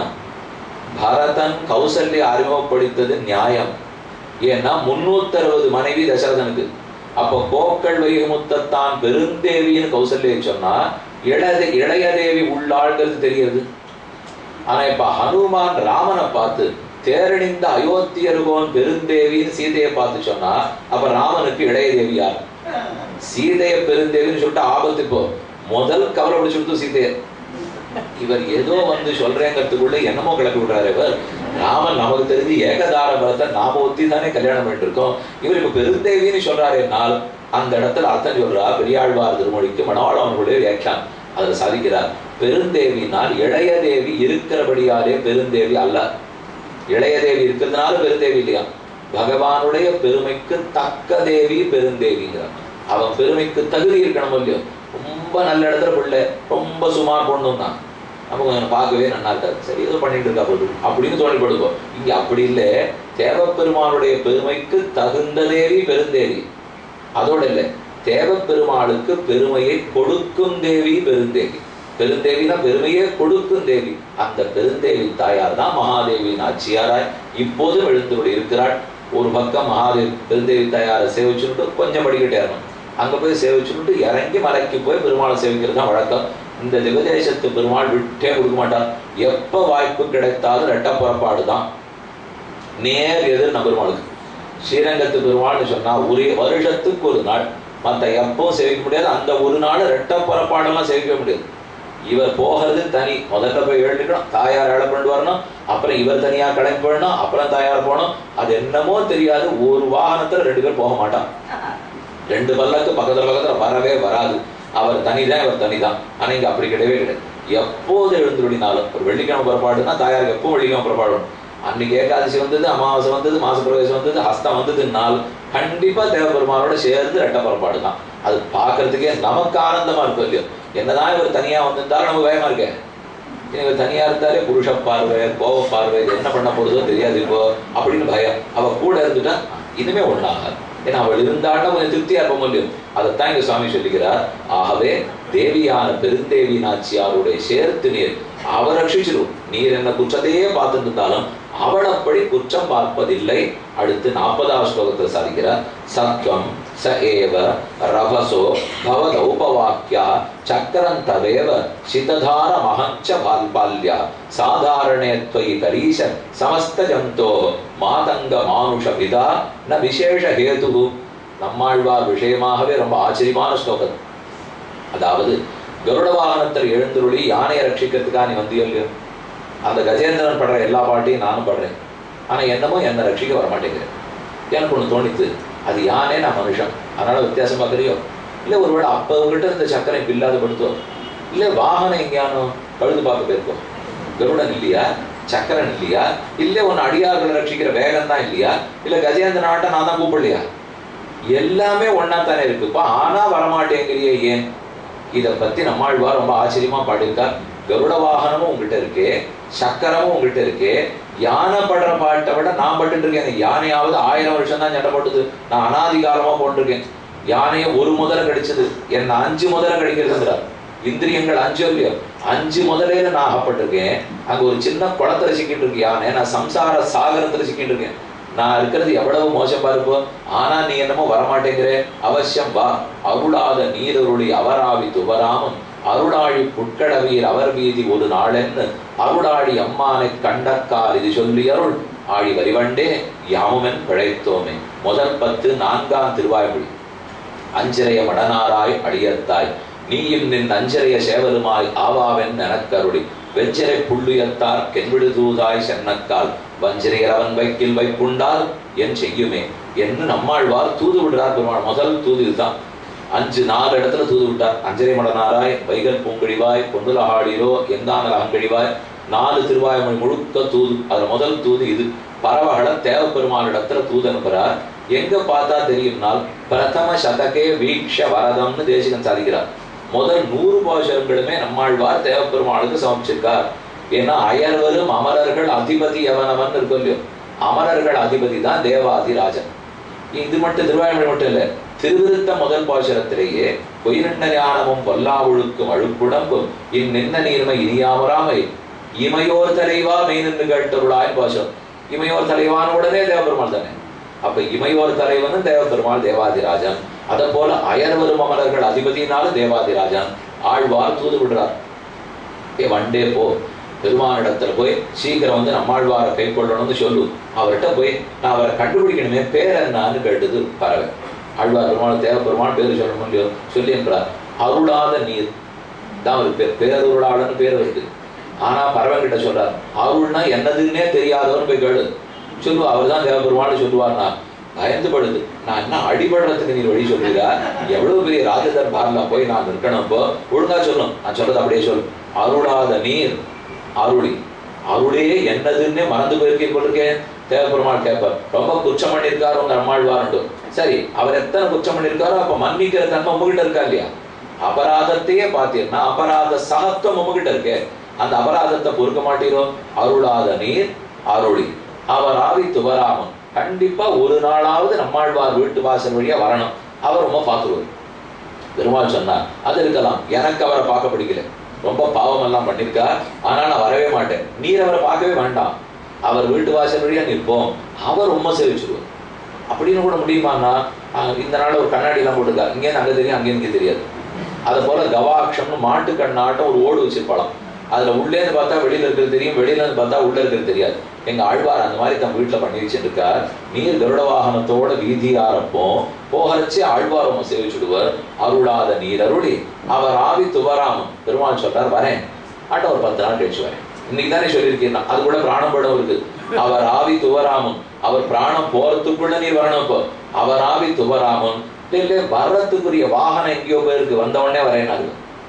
பரதன் கௌசல்ய அறிமுகப்படுத்தது நியாயம் ஏன்னா முன்னூத்தி அறுபது மனைவி தசரதனுக்கு அப்போ கோக்கள் வைகுமுத்தத்தான் பெருந்தேவின்னு கௌசல்யை சொன்னா இளைய இளைய தேவி உள்ளாள்கிறது தெரியுது ஆனா இப்ப ஹனுமான் ராமனை பார்த்து தேரணிந்த அயோத்தியருகோன் பெருந்தேவின்னு சீதையை பார்த்து சொன்னா அப்ப ராமனுக்கு இளைய தேவி யார் சீதைய பெருந்தேவின்னு சொல்லிட்டு ஆபத்து இப்போ முதல் கவலை பிடிச்சுட்டு சீதையை இவர் ஏதோ வந்து சொல்றேங்கிறதுக்குள்ள என்னமோ கிளப்பி விடுறாரு இவர் ராமன் நமக்கு தெரிஞ்சு ஏகதார பலத்தை நாம ஒத்தி தானே கல்யாணம் பண்ணிட்டு இருக்கோம் இவர் இப்ப பெருந்தேவின்னு சொல்றாரு என்னால் அந்த இடத்துல அர்த்தம் சொல்றா பெரியாழ்வார் திருமொழிக்கு மணவாளவனுடைய வியாக்கியான் அதுல சாதிக்கிறார் பெருந்தேவினால் இளைய தேவி இருக்கிறபடியாலே பெருந்தேவி அல்ல இளைய தேவி இருக்கிறதுனால பெருந்தேவி இல்லையா பகவானுடைய பெருமைக்கு தக்க தேவி பெருந்தேவிங்கிறார் அவன் பெருமைக்கு தகுதி இருக்கணும் இல்லையோ ரொம்ப நல்ல இடத்துல பிள்ளை ரொம்ப சுமார் பொண்ணும் தான் நம்ம கொஞ்சம் பார்க்கவே நல்லா இருக்காது சரி ஏதோ பண்ணிட்டு இருக்கா போது அப்படின்னு தோணிப்படுவோம் இங்க அப்படி இல்லை தேவப்பெருமானுடைய பெருமைக்கு தகுந்த தேவி பெருந்தேவி அதோட இல்லை தேவப்பெருமாளுக்கு பெருமையை கொடுக்கும் தேவி பெருந்தேவி பெருந்தேவினா பெருமையே கொடுக்கும் தேவி அந்த பெருந்தேவி தாயார் தான் மகாதேவியின் ஆட்சியாராய் இப்போதும் எழுந்தருடைய இருக்கிறாள் ஒரு பக்கம் மகாதேவி பெருந்தேவி தாயாரை சேவிச்சுட்டு கொஞ்சம் படிக்கிட்டே இருக்கணும் அங்க போய் சேவிச்சுட்டு இறங்கி மலைக்கு போய் பெருமாளை சேவிக்கிறது தான் வழக்கம் இந்த ஜெகதேசத்து பெருமாள் விட்டே கொடுக்க மாட்டார் எப்ப வாய்ப்பு கிடைத்தாலும் ரெட்ட புறப்பாடு தான் நேர் எதிர் நம்ம பெருமாளுக்கு ஸ்ரீரங்கத்து பெருமாள்னு சொன்னா ஒரே வருஷத்துக்கு ஒரு நாள் மற்ற எப்பவும் சேவிக்க முடியாது அந்த ஒரு நாள் ரெட்ட புறப்பாடெல்லாம் சேவிக்க முடியாது இவர் போகிறது தனி முதல்ல போய் எழுதிக்கணும் தாயார் ஏழை கொண்டு வரணும் அப்புறம் இவர் தனியா கிளம்பி போயிடணும் அப்புறம் தாயார் போகணும் அது என்னமோ தெரியாது ஒரு வாகனத்துல ரெண்டு பேர் போக மாட்டான் ரெண்டு பல்லக்கு பக்கத்துல பக்கத்துல வரவே வராது அவர் தனிதான் இவர் தனிதான் ஆனா இங்க அப்படி கிடையவே கிடையாது எப்போது எழுந்துருடினாலும் ஒரு வெள்ளிக்கிழமை புறப்பாடுனா தாயாருக்கு எப்போ வெள்ளிக்கிழமை புறப்பாடு வரும். அன்னைக்கு ஏகாதசி வந்தது அமாவாசை வந்தது மாச பிரவேசம் வந்தது ஹஸ்தம் வந்ததுனால் கண்டிப்பா தேவபெருமானோட சேர்ந்து ரெட்ட புறப்பாடு தான் அது பார்க்கறதுக்கே நமக்கு ஆனந்தமா இருக்கும் இல்லையோ என்னதான் இவர் தனியா வந்திருந்தாலும் நமக்கு பயமா இருக்கே இவர் தனியா இருந்தாலே புருஷ பார்வை கோப பார்வை இது என்ன பண்ண போறதோ தெரியாது இப்போ அப்படின்னு பயம் அவ கூட இருந்துட்டா இதுமே ஒண்ணாகாது ஏன்னா அவள் இருந்தாலும் கொஞ்சம் திருப்தியா இருக்க முடியும் அதைத்தான் இங்க சுவாமி சொல்லுகிறார் ஆகவே தேவியான பெருந்தேவி நாச்சியாருடைய சேர்த்து நீர் அவர் ரட்சிச்சிடும் நீர் என்ன குற்றத்தையே பார்த்துட்டு இருந்தாலும் அவள் அப்படி குற்றம் பார்ப்பதில்லை அடுத்து நாற்பதாவது ஸ்லோகத்தில் சாதிக்கிறார் சத்வம் ச ஏவ ரவசோ பவதௌபவாக்கியா சக்கரந்தவேவ சிததார மகஞ்ச பால்பால்யா சாதாரணே त्वयि கரீஷ சமஸ்த ஜந்தோ மாதங்க மானுஷ பிதா ந விசேஷ ஹேது நம்மாழ்வார் விஷயமாகவே ரொம்ப ஆச்சரியமான ஸ்லோகம் அதாவது கருட வாகனத்தில் எழுந்துருளி யானையை ரட்சிக்கிறதுக்காக நீ வந்தியோ இல்லையோ அந்த கஜேந்திரன் படுற எல்லா பாட்டையும் நானும் படுறேன் ஆனா என்னமோ என்னை ரட்சிக்க வர மாட்டேங்கிறேன் எனக்கு ஒண்ணு தோணித்து அது யானே நான் மனுஷன் அதனால வித்தியாசம் பார்க்குறியோ இல்லை ஒருவேளை அப்போ உங்ககிட்ட இருந்த சக்கரை இப்ப இல்லாதப்படுத்தோ இல்லை வாகனம் எங்கேயானோ பழுது பார்க்க போயிருக்கோம் கருடன் இல்லையா சக்கரன் இல்லையா இல்லை உன் அடியார்களை ரட்சிக்கிற வேகம் தான் இல்லையா இல்லை கஜேந்திரன் ஆட்டம் நான் தான் கூப்பிடலையா எல்லாமே ஒண்ணா தானே இருக்குப்பா ஆனா வரமாட்டேங்கிறியே ஏன் இதை பத்தி நம்மாழ்வார் ரொம்ப ஆச்சரியமா பாடியிருக்கார் கருட வாகனமும் உங்ககிட்ட இருக்கு சக்கரமும் உங்ககிட்ட இருக்கு யானை படுற பாட்டை விட நான் பட்டு இருக்கேன் அந்த யானையாவது ஆயிரம் வருஷம் தான் சண்டை போட்டது நான் அனாதிகாலமா போட்டிருக்கேன் யானையை ஒரு முதல கடிச்சது என்ன அஞ்சு முதல கடிக்கிறதுங்கிறார் இந்திரியங்கள் அஞ்சு இல்லையோ அஞ்சு முதலையில நான் அகப்பட்டிருக்கேன் அங்க ஒரு சின்ன குளத்துல சிக்கிட்டு இருக்கு யானை நான் சம்சார சாகரத்துல சிக்கிட்டு இருக்கேன் நான் இருக்கிறது எவ்வளவு மோசமா இருப்போம் ஆனா நீ என்னமோ வரமாட்டேங்கிற அவசியம் வா அருளாத நீரருளி அவராவி துவராமன் அருளாழி புட்கடவீர் அவர் வீதி ஒரு நாளென்னு அருளாழி அம்மானை கண்டக்கால் இது சொல்லி அருள் ஆழி வரிவண்டே யாமுமென் பிழைத்தோமே முதல் பத்து நான்காம் திருவாய்மொழி அஞ்சரைய மடனாராய் அடியத்தாய் நீயும் நின் அஞ்சரைய சேவலுமாய் ஆவாவென் எனக்கருளி வெஞ்சரை புள்ளுயர்த்தார் கென்விடு தூதாய் சென்னக்கால் வஞ்சரையரவன் வைக்கில் வைப்புண்டால் என் செய்யுமே என்று நம்மாழ்வார் தூது விடுறார் பெருமாள் முதல் தூது இதுதான் அஞ்சு நாலு இடத்துல தூது விட்டார் அஞ்சரை மடனாராய் வைகல் பூங்கழிவாய் பொன்னுலகாடிலோ எந்தானல் அங்கழிவாய் நாலு திருவாய்மொழி முழுக்க தூது அதுல முதல் தூது இது பரவகள தேவப்பெருமாள் இடத்துல தூது அனுப்புறார் எங்க பார்த்தா தெரியும்னால் பிரதம சதகே வீக்ஷ வரதம்னு தேசிகன் சாதிக்கிறார் முதல் நூறு பாசுரங்களுமே நம்மாழ்வார் தேவப்பெருமாளுக்கு சமர்ப்பிச்சிருக்கார் ஏன்னா அயர்வரும் அமரர்கள் அதிபதி எவனவன் இருக்கும் இல்லையோ அமரர்கள் அதிபதி தான் தேவாதிராஜன் இது மட்டும் திருவாய்மொழி மட்டும் இல்ல திருவிருத்த முதல் பாசுரத்திலேயே பொய்நின்ன ஞானமும் பொல்லாவுழுக்கும் அழுக்குடம்பும் இந்நின்ன நீர்மை இனியாமராமை இமையோர் தலைவா மெய்நின்று கேட்டருளாய் பாசுரம் இமையோர் தலைவான உடனே தேவபெருமாள் தானே அப்ப இமையோர் தலைவனும் தேவபெருமாள் தேவாதிராஜன் அத போல அயர்வரும் அமரர்கள் அதிபதினாலும் தேவாதிராஜன் ஆழ்வார் தூது விடுறார் ஏ வண்டே போ பெருமானிடத்துல போய் சீக்கிரம் வந்து நம்மாழ்வாரை கை கொள்ளணும்னு சொல்லு அவர்கிட்ட போய் நான் அவரை கண்டுபிடிக்கணுமே பேர் என்னன்னு கேட்டது பறவை ஆழ்வார் பெருமாள் தேவ பெருமாள் பேர் சொல்லணும் இல்லையோ சொல்லி என்றார் அருளாத நீர் தான் ஒரு பேர் பேரருளாளன்னு பேர் வருது ஆனா பறவைங்கிட்ட சொல்றார் அருள்னா என்னதுன்னே தெரியாதவன் போய் கேளு சொல்லு அவர் தான் தேவபெருமாள் சொல்லுவார்னா பயந்து படுது நான் என்ன அடிபடுறதுக்கு நீர் வழி சொல்லுறா எவ்வளவு பெரிய ராஜதர்பார்ல போய் நான் நிற்கணும் இப்போ ஒழுங்கா சொல்லணும் நான் சொல்றது அப்படியே சொல்லு அருளாத நீர் அருளி அருளே என்னதுன்னே மறந்து போயிருக்கேன் போட்டிருக்கேன் தேவபெருமாள் கேட்பார் ரொம்ப குற்றம் பண்ணியிருக்காரு உங்க அம்மாழ்வார்ண்டு சரி அவர் எத்தனை குற்றம் பண்ணியிருக்காரோ அப்ப மன்னிக்கிற தன்மை உங்ககிட்ட இருக்கா இல்லையா அபராதத்தையே பார்த்தீங்கன்னா அபராத சகத்துவம் உங்ககிட்ட இருக்கே அந்த அபராதத்தை பொறுக்க மாட்டீரோ அருளாத நீர் அருளி அவர் ஆவி துவராமன் கண்டிப்பா ஒரு நாளாவது நம்மாழ்வார் வீட்டு வாசல் வழியா வரணும் அவர் ரொம்ப பார்த்துருவார் பெருமாள் சொன்னார் அது இருக்கலாம் எனக்கு அவரை பார்க்க பிடிக்கல ரொம்ப பாவம் எல்லாம் பண்ணிருக்கார் ஆனா நான் வரவே மாட்டேன் நீர் அவரை பார்க்கவே வேண்டாம் அவர் வீட்டு வாசல் வழியா நிற்போம் அவர் ரொம்ப சேவிச்சிருவார் அப்படின்னு கூட முடியுமான்னா ஆஹ் இந்த நாள் ஒரு கண்ணாடி எல்லாம் போட்டுக்கா இங்கேருந்து அங்க தெரியும் அங்கேருந்து இங்கே தெரியாது அது போல கவாக்ஷம்னு மாட்டு கண்ணாட்டம் ஒரு ஓடு வச்சிருப்பாளாம் அதுல உள்ளேருந்து பார்த்தா வெளியில இருக்கிறது தெரியும் வெளியில இருந்து பார்த்தா உள்ள இருக்கிறது தெரியாது எங்க ஆழ்வார் அந்த மாதிரி தன் வீட்டுல பண்ணி வச்சிருக்கார் நீர் கருட வாகனத்தோட வீதியாரப்போ போகரச்சு ஆழ்வாரம் சேவிச்சுடுவர் அருளாத நீர் அருளி அவர் ஆவி துவராமன் பெருமாள் சொல்றார் வரேன் ஆட்ட ஒரு பத்து நாள் கழிச்சு வரேன் இன்னைக்கு தானே சொல்லியிருக்கீங்க அது கூட பிராணம் படம் இருக்கு அவர் ஆவி துவராமன் அவர் பிராணம் போறதுக்குள்ள நீ வரணும் இப்போ அவர் ஆவி துவராமன் இல்ல வர்றதுக்குரிய வாகனம் எங்கேயோ போயிருக்கு வந்த உடனே வரேன்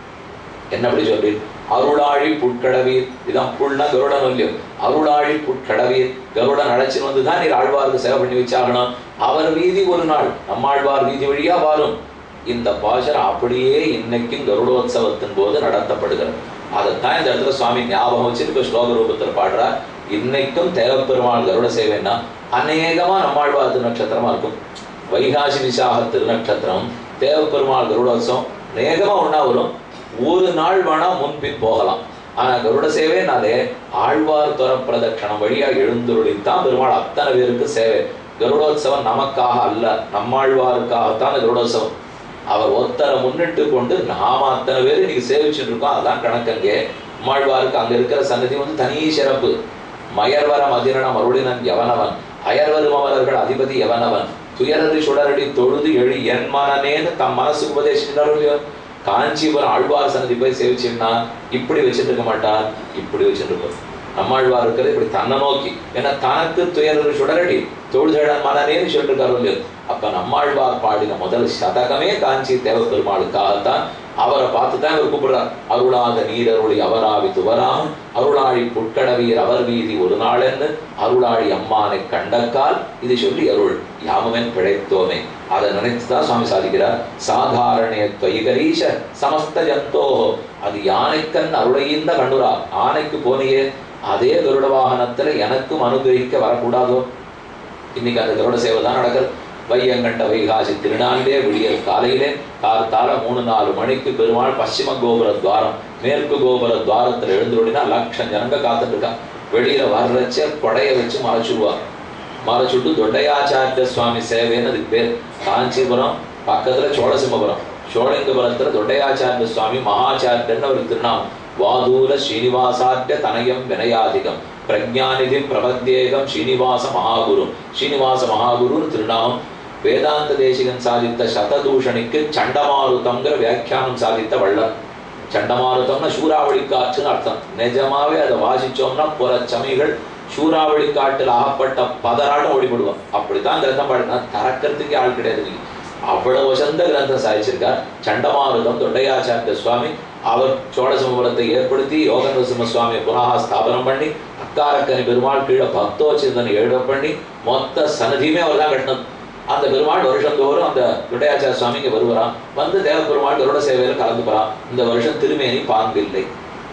என்ன அப்படி சொல்லி அருளாழி புட்கடவீர் இதான் புல்னா கருடன் இல்லையோ அருளாழி புட்கடவீர் கருடன் அழைச்சின்னு வந்து தான் நீர் ஆழ்வாருக்கு சேவை பண்ணி வச்சாகணும் அவர் வீதி ஒரு நாள் நம்மாழ்வார் வீதி வழியா வாரும் இந்த பாசனம் அப்படியே இன்னைக்கும் கருடோத்சவத்தின் போது நடத்தப்படுகிறது அதைத்தான் இந்த இடத்துல சுவாமி ஞாபகம் வச்சுட்டு இப்ப ஸ்லோக ரூபத்தில் பாடுறார் இன்னைக்கும் தேவப்பெருமாள் கருட சேவைன்னா அநேகமா நம்மாழ்வார் திருநட்சத்திரமா இருக்கும் வைகாசி விசாக திருநட்சத்திரம் தேவப்பெருமாள் கருடோத்சவம் அநேகமா ஒண்ணா வரும் ஒரு நாள் வேணா முன்பின் போகலாம் ஆனா கருட சேவைனாலே ஆழ்வார் துற பிரதட்சணம் வழியா எழுந்துருளித்தான் பெருமாள் அத்தனை பேருக்கு சேவை கருடோத்சவம் நமக்காக அல்ல நம்மாழ்வாருக்காகத்தான் இந்த கருடோத்சவம் அவர் ஒத்தரை முன்னிட்டு கொண்டு நாம அத்தனை பேர் இன்னைக்கு சேவிச்சுட்டு இருக்கோம் அதான் கணக்கங்கே நம்மாழ்வாருக்கு அங்க இருக்கிற சன்னதி வந்து தனி சிறப்பு மயர்வர மதிரணம் அருளினன் எவனவன் அயர்வருமவர்கள் அதிபதி எவனவன் துயரறி சுடரடி தொழுது எழு என் மனநேன்னு தம் மனசுக்கு உபதேசிக்கிறாரோ இல்லையோ காஞ்சிபுரம் ஆழ்வார் சன்னதி போய் சேவிச்சுன்னா இப்படி வச்சுட்டு இருக்க மாட்டார் இப்படி வச்சுட்டு இருப்பார் நம்மாழ்வார் இருக்கிறது இப்படி தன்னை நோக்கி ஏன்னா தனக்கு துயரறி சுடரடி தொழுதழன் மனநேன்னு சொல்லிட்டு இருக்காரோ இல்லையோ அப்ப நம்மாழ்வார் பாடின முதல் சதகமே காஞ்சி தேவ பெருமாளுக்காகத்தான் அவரை பார்த்து தான் இவர் கூப்பிடுறார் அருளாத நீரருளி அவராவி துவராமன் அருளாழி புட்கடவீர் அவர் வீதி ஒரு நாளென்னு அருளாழி அம்மானை கண்டக்கால் இது சொல்லி அருள் யாமவன் பிழைத்தோமே அதை நினைத்து தான் சுவாமி சாதிக்கிறார் சாதாரணே துவயிகரீஷ சமஸ்த ஜந்தோஹோ அது யானைக்கண் அருளையிந்த கண்டுரா ஆனைக்கு போனியே அதே கருட வாகனத்துல எனக்கும் அனுகிரகிக்க வரக்கூடாதோ இன்னைக்கு அந்த கருட சேவை தான் நடக்குது வையங்கண்ட வைகாசி திருநாளிலே விடியல் காலையிலே காலத்தால மூணு நாலு மணிக்கு பெருமாள் பশ্চিம கோபுர துவாரம் மேற்கு கோபுர துவாரத்துல எழுந்துருடினா லட்சம் ஜனங்க காத்துட்டு இருக்கா வெளியில வர்றச்ச கொடைய வச்சு மறைச்சுடுவா மறைச்சுட்டு தொண்டையாச்சாரிய சுவாமி சேவைன்னு அதுக்கு பேர் காஞ்சிபுரம் பக்கத்துல சோழசிம்மபுரம் சோழங்கபுரத்துல தொண்டையாச்சாரிய சுவாமி மகாச்சாரியன்னு அவருக்கு திருநாமம் வாதூர ஸ்ரீனிவாசார்ய தனயம் வினயாதிகம் பிரஜாநிதி பிரபத்யேகம் ஸ்ரீனிவாச மகாகுரு ஸ்ரீனிவாச மகாகுருன்னு திருநாமம் வேதாந்த தேசிகன் சாதித்த சததூஷணிக்கு சண்டமாருதம்ங்கிற வியாக்கியானம் சாதித்த வள்ளல் சண்டமாருதம்னா சூறாவளி காற்றுன்னு அர்த்தம் நிஜமாவே அதை வாசிச்சோம்னா புற சமைகள் சூறாவளி காட்டில் அகப்பட்ட பதராட்டம் ஓடிப்படுவோம் அப்படித்தான் கிரந்தம் பாடினா திறக்கிறதுக்கே ஆள் கிடையாது நீங்க அவ்வளவு வசந்த கிரந்தம் சாதிச்சிருக்கார் சண்டமாருதம் தொண்டையாச்சாரிய சுவாமி அவர் சோழசமபுரத்தை ஏற்படுத்தி யோக நரசிம்ம சுவாமியை புனகா ஸ்தாபனம் பண்ணி அக்காரக்கனி பெருமாள் கீழே பக்தோச்சிந்தனை எழுத பண்ணி மொத்த சன்னதியுமே அவர் தான் கட்டினது அந்த பெருமாள் வருஷந்தோறும் அந்த தொண்டையாச்சார சுவாமி இங்க வருவாராம் வந்து தேவ பெருமாள் கருட சேவையில கலந்துக்கிறான் இந்த வருஷம் திருமேனி பாங்கில்லை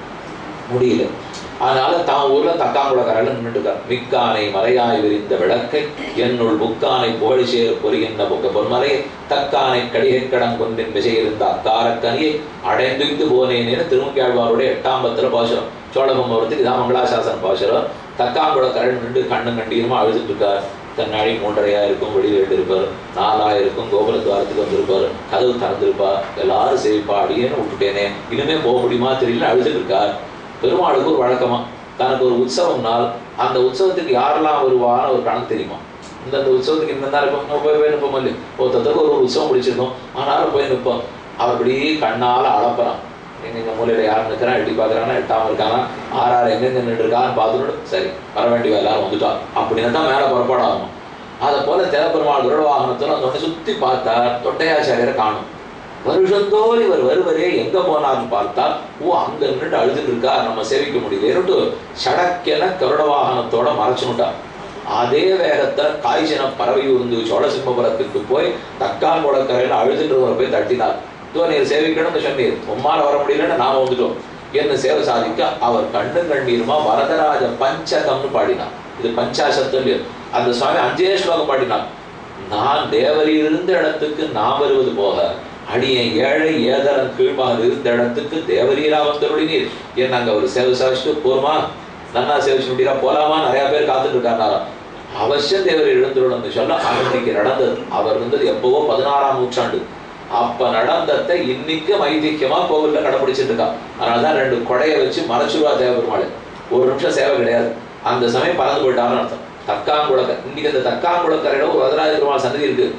முடியல அதனால தான் ஊர்ல தக்காங்குள கரையில நின்றுட்டு இருக்கார் மிக்கானை மறையாய் விரிந்த விளக்கை என்னுள் முக்கானை புகழ்சேர் பொறிகின்ற புக்க பொன்மலை தக்கானை கடிகை கடன் கொண்டின் விஜயிருந்த அக்காரக்கனியை அடைந்துய்ந்து போனேனேன்னு திருமங்கியாழ்வாருடைய எட்டாம் பத்திர பாசுரம் சோழபம்மவரத்துக்கு இதான் மங்களாசாசன பாசுரம் தக்காங்குள கரையில் நின்று கண்ணு கண்டீரமா அழுதுட்டு இருக்கார் கண்ணாடி மூன்றரையா இருக்கும் வெளியில் இருப்பார் நாலா இருக்கும் கோபுர துவாரத்துக்கு வந்திருப்பார் கதவு திறந்திருப்பா எல்லாரும் சரிப்பா அடியேன்னு விட்டுட்டேனே இனிமே போக முடியுமா தெரியல அழுதுட்டு இருக்கார் பெருமாளுக்கு ஒரு வழக்கமா தனக்கு ஒரு உற்சவம் நாள் அந்த உற்சவத்துக்கு யாரெல்லாம் வருவான்னு ஒரு கணக்கு தெரியுமா இந்த அந்த உற்சவத்துக்கு இந்த தான் இருப்போம் நம்ம போய் போய் நிற்போம் இல்லையா ஒருத்தருக்கு ஒரு உற்சவம் முடிச்சிருக்கோம் ஆனாலும் போய் நிற்போம் அவர் இப்படி கண்ணால அளப்பறான் எங்க மூலையில யார் நிற்கிறான் எட்டி பார்க்கறானா எட்டாம இருக்கானா ஆறாறு எங்கெங்க நின்று இருக்கான்னு பார்த்துட்டு சரி வர வேண்டிய எல்லாரும் வந்துட்டா அப்படின்னு தான் மேல புறப்பாடு ஆகணும் அதை போல தேவபெருமாள் குருட வாகனத்துல அந்த உடனே சுத்தி பார்த்தா தொட்டையாச்சாரியரை காணும் வருஷந்தோறும் இவர் வருவரே எங்க போனார்னு பார்த்தா ஓ அங்க நின்றுட்டு அழுதுட்டு இருக்கா நம்ம சேவிக்க முடியலன்னுட்டு சடக்கென கருட வாகனத்தோட மறைச்சுட்டார் அதே வேகத்தை காய்ச்சின பறவை உருந்து சோழசிம்மபுரத்துக்கு போய் தக்கால் முடக்கரையில் அழுதுன்றவரை போய் தட்டினார் இதோ நீர் சேவிக்கணும்னு சொன்னீர் உம்மால வர முடியலன்னு நாம வந்துட்டோம் என்ன சேவை சாதிக்க அவர் கண்ணு கண்ணீருமா வரதராஜ பஞ்சகம்னு பாடினார் இது பஞ்சாசத்து அந்த சுவாமி அஞ்சே ஸ்லோகம் பாடினார் நான் தேவரில் இருந்த இடத்துக்கு நான் வருவது போக அடியன் ஏழை ஏதரன் கீழ்மாக இருந்த இடத்துக்கு தேவரீரா வந்தருளினீர் ஏன் நாங்க ஒரு சேவை சாதிச்சுட்டு போருமா நன்னா சேவிச்சு முடியா போலாமா நிறைய பேர் காத்துட்டு இருக்காங்க அவசியம் தேவர் எழுந்துள்ளன்னு சொல்ல அன்னைக்கு நடந்தது அவர் இருந்தது எப்பவோ பதினாறாம் நூற்றாண்டு அப்ப நடந்ததை இன்னைக்கு ஐதிக்கியமா கோவில்ல கடைபிடிச்சிட்டு இருக்கா அதனாலதான் ரெண்டு கொடையை வச்சு மறைச்சுருவா தேவபெருமாள் ஒரு நிமிஷம் சேவை கிடையாது அந்த சமயம் பறந்து போயிட்டாருன்னு அர்த்தம் தக்காங்குளக்க இன்னைக்கு அந்த தக்காங்குளக்கரையில ஒரு வரதராஜ பெருமாள் சன்னதி இருக்கு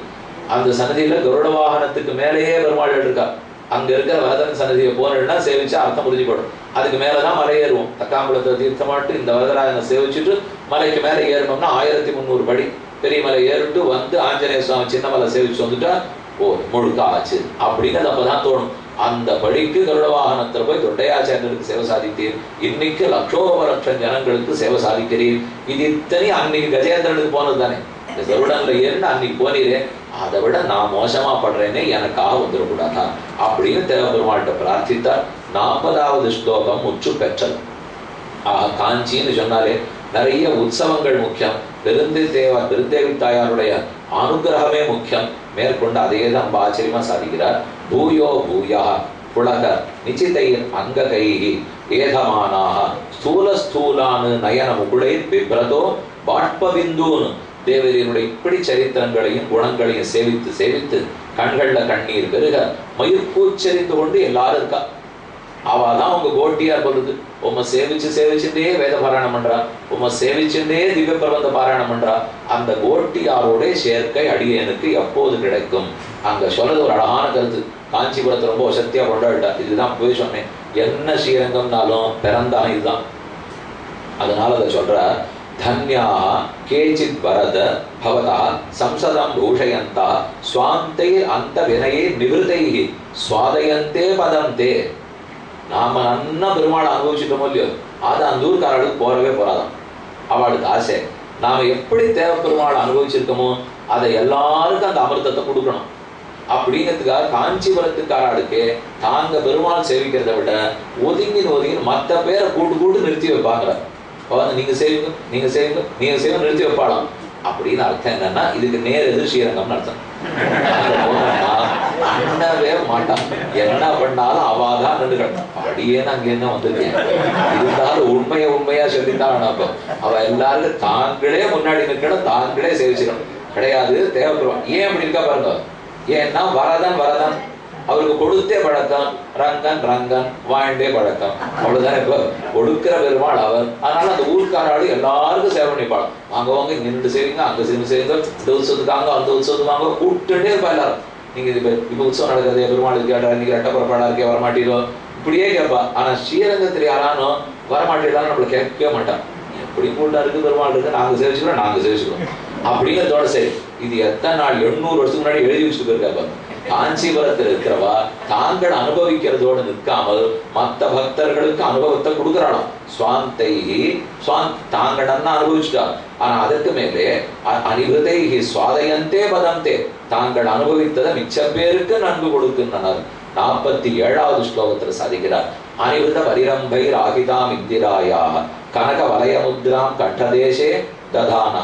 அந்த சன்னதியில கருட வாகனத்துக்கு மேலேயே பெருமாள் இருக்கா அங்க இருக்கிற வரதன் சன்னதியை போனா சேவிச்சா அர்த்தம் புரிஞ்சுப்படும் அதுக்கு மேலதான் மலை ஏறுவோம் தக்காம்பலத்தை தீர்த்தமாட்டு இந்த வரதராஜனை சேவிச்சுட்டு மலைக்கு மேலே ஏறணும்னா ஆயிரத்தி முந்நூறு படி பெரிய மலை ஏறிட்டு வந்து ஆஞ்சநேய சுவாமி சின்ன மலை சேவிச்சு வந்துட்டா ஓ முழுக்க ஆச்சு அப்படிங்கிறது அப்பதான் தோணும் அந்த படிக்கு கருட வாகனத்துல போய் தொண்டையாச்சாரியருக்கு சேவை சாதித்தீர் இன்னைக்கு லட்சோப லட்சம் ஜனங்களுக்கு சேவை சாதிக்கிறீர் இது இத்தனை அன்னைக்கு கஜேந்திரனுக்கு போனது தானே இந்த கருடன்ல ஏறிட்டு அன்னைக்கு போனீரே அதை விட நான் மோசமா படுறேனே எனக்காக வந்துடக்கூடாதா அப்படின்னு தேவபெருமாள்கிட்ட பிரார்த்தித்தார் நாற்பதாவது ஸ்லோகம் முற்று பெற்றது ஆக காஞ்சின்னு சொன்னாலே நிறைய உற்சவங்கள் முக்கியம் பெருந்தை தேவா பெருந்தேவி தாயாருடைய அனுகிரகமே முக்கியம் மேற்கொண்டு அதே தான் ரொம்ப ஆச்சரியமா சாதிக்கிறார் பூயோ பூயா புலக நிச்சிதைர் அங்ககைஹி ஏகமானாக ஸ்தூல ஸ்தூலானு நயன முகுளை பிப்ரதோ பாட்பபிந்தூன் தேவரியனுடைய இப்படி சரித்திரங்களையும் குணங்களையும் சேவித்து சேவித்து கண்கள்ல கண்ணீர் பெருக மயிர்கூச்சரித்து கொண்டு எல்லாரும் இருக்கா அவ தான் உங்க கோட்டியா சொல்லுது உம்மை சேவிச்சு சேவிச்சுட்டே வேத பாராயணம் பண்றா உம்மை சேவிச்சுட்டே திவ்ய பிரபந்த பாராயணம் பண்றா அந்த கோட்டியாரோட சேர்க்கை அடியனுக்கு எப்போது கிடைக்கும் அங்க சொல்றது ஒரு அழகான கருத்து காஞ்சிபுரத்தை ரொம்ப வசத்தியா கொண்டாடிட்டா இதுதான் போய் சொன்னேன் என்ன ஸ்ரீரங்கம்னாலும் பிறந்தான் இதுதான் அதனால அதை சொல்ற தன்யா கேச்சித் வரத பவதா சம்சதம் பூஷயந்தா ஸ்வாந்தை அந்த வினையை நிவிருதை சுவாதயந்தே பதந்தே நாம நன்னா பெருமாளை அனுபவிச்சுட்டோமோ இல்லையோ அது அந்த ஊர்க்காரர்களுக்கு போறவே போறாதான் அவளுக்கு ஆசை நாம எப்படி தேவ பெருமாளை அனுபவிச்சிருக்கோமோ அதை எல்லாருக்கும் அந்த அமிர்தத்தை கொடுக்கணும் அப்படிங்கிறதுக்காக காஞ்சிபுரத்துக்காரர்களுக்கு தாங்க பெருமாள் சேவிக்கிறதை விட ஒதுங்கின்னு ஒதுங்கின்னு மற்ற பேரை கூட்டு கூட்டு நிறுத்தி வைப்பாங்க வந்து நீங்க செய்வீங்க நீங்க செய்வீங்க நீங்க செய்வீங்க நிறுத்தி வைப்பாளாம் அப்படின்னு அர்த்தம் என்னன்னா இதுக்கு நேர் எதிர் ஸ்ரீரங்கம்னு அர்த்தம் அங்க போனோம்னா அண்ணவே மாட்டான் என்ன பண்ணாலும் அவாதான் நின்றுக்கணும் அப்படியே நாங்க என்ன வந்திருக்கேன் இருந்தாலும் உண்மையை உண்மையா சொல்லித்தான் அப்போ அவ எல்லாருக்கும் தாங்களே முன்னாடி நிற்கணும் தாங்களே சேவிச்சுக்கணும் கிடையாது தேவைப்படுவான் ஏன் அப்படி இருக்கா பாருங்க ஏன்னா வரதன் வரதன் அவருக்கு கொடுத்தே பழக்கம் ரங்கன் ரங்கன் வாழ்ந்தே பழக்கம் அவ்வளவுதான் இப்போ கொடுக்கிற பெருமாள் அவர் அதனால அந்த ஊர்க்காராளு எல்லாருக்கும் சேவை பண்ணிப்பாள் அங்க வாங்க இங்க நின்று செய்வீங்க அங்க செய்வீங்க செய்யுங்க இந்த உற்சவத்துக்கு அங்க அந்த உற்சவத்துக்கு வாங்க கூப்பிட்டுட்டே இருப்பா எல்லாரும் நீங்க இப்ப இப்ப உற்சவம் நடக்குது பெருமாளுக்கு கேட்டா இன்னைக்கு ரெட்ட புறப்பாடா இருக்கே வரமாட்டீரோ இப்படியே கேட்பா ஆனா ஸ்ரீரங்கத்துல யாரானும் வரமாட்டீங்களான்னு நம்மள கேட்கவே மாட்டான் எப்படி கூட்டா இருக்கு பெருமாள் இருக்கு நாங்க சேவிச்சுக்கிறோம் நாங்க சேவிச்சுக்கிறோம் அப்படிங்கிறதோட சரி இது எத்தனை நாள் எண்ணூறு வருஷத்துக்கு முன்னாடி எழுதி வச்சுட்டு போயிருக்காங்க காஞ்சிபுரத்தில் இருக்கிறவா தாங்கள் அனுபவிக்கிறதோடு நிற்காமல் மற்ற பக்தர்களுக்கு அனுபவத்தை கொடுக்குறாளாம் சுவாந்தை சுவாந்த் தாங்கள் நன்னா அனுபவிச்சுட்டா ஆனா அதற்கு மேலே அனிவிருதை சுவாதயந்தே பதந்தே தாங்கள் அனுபவித்ததை மிச்ச பேருக்கு நன்கு கொடுக்கின்றனர் நாற்பத்தி ஏழாவது ஸ்லோகத்தில் சாதிக்கிறார் அனிவிருத பரிரம்பை ராகிதாம் இந்திராயாக கனக வலயமுத்ராம் கண்டதேசே ததானஹ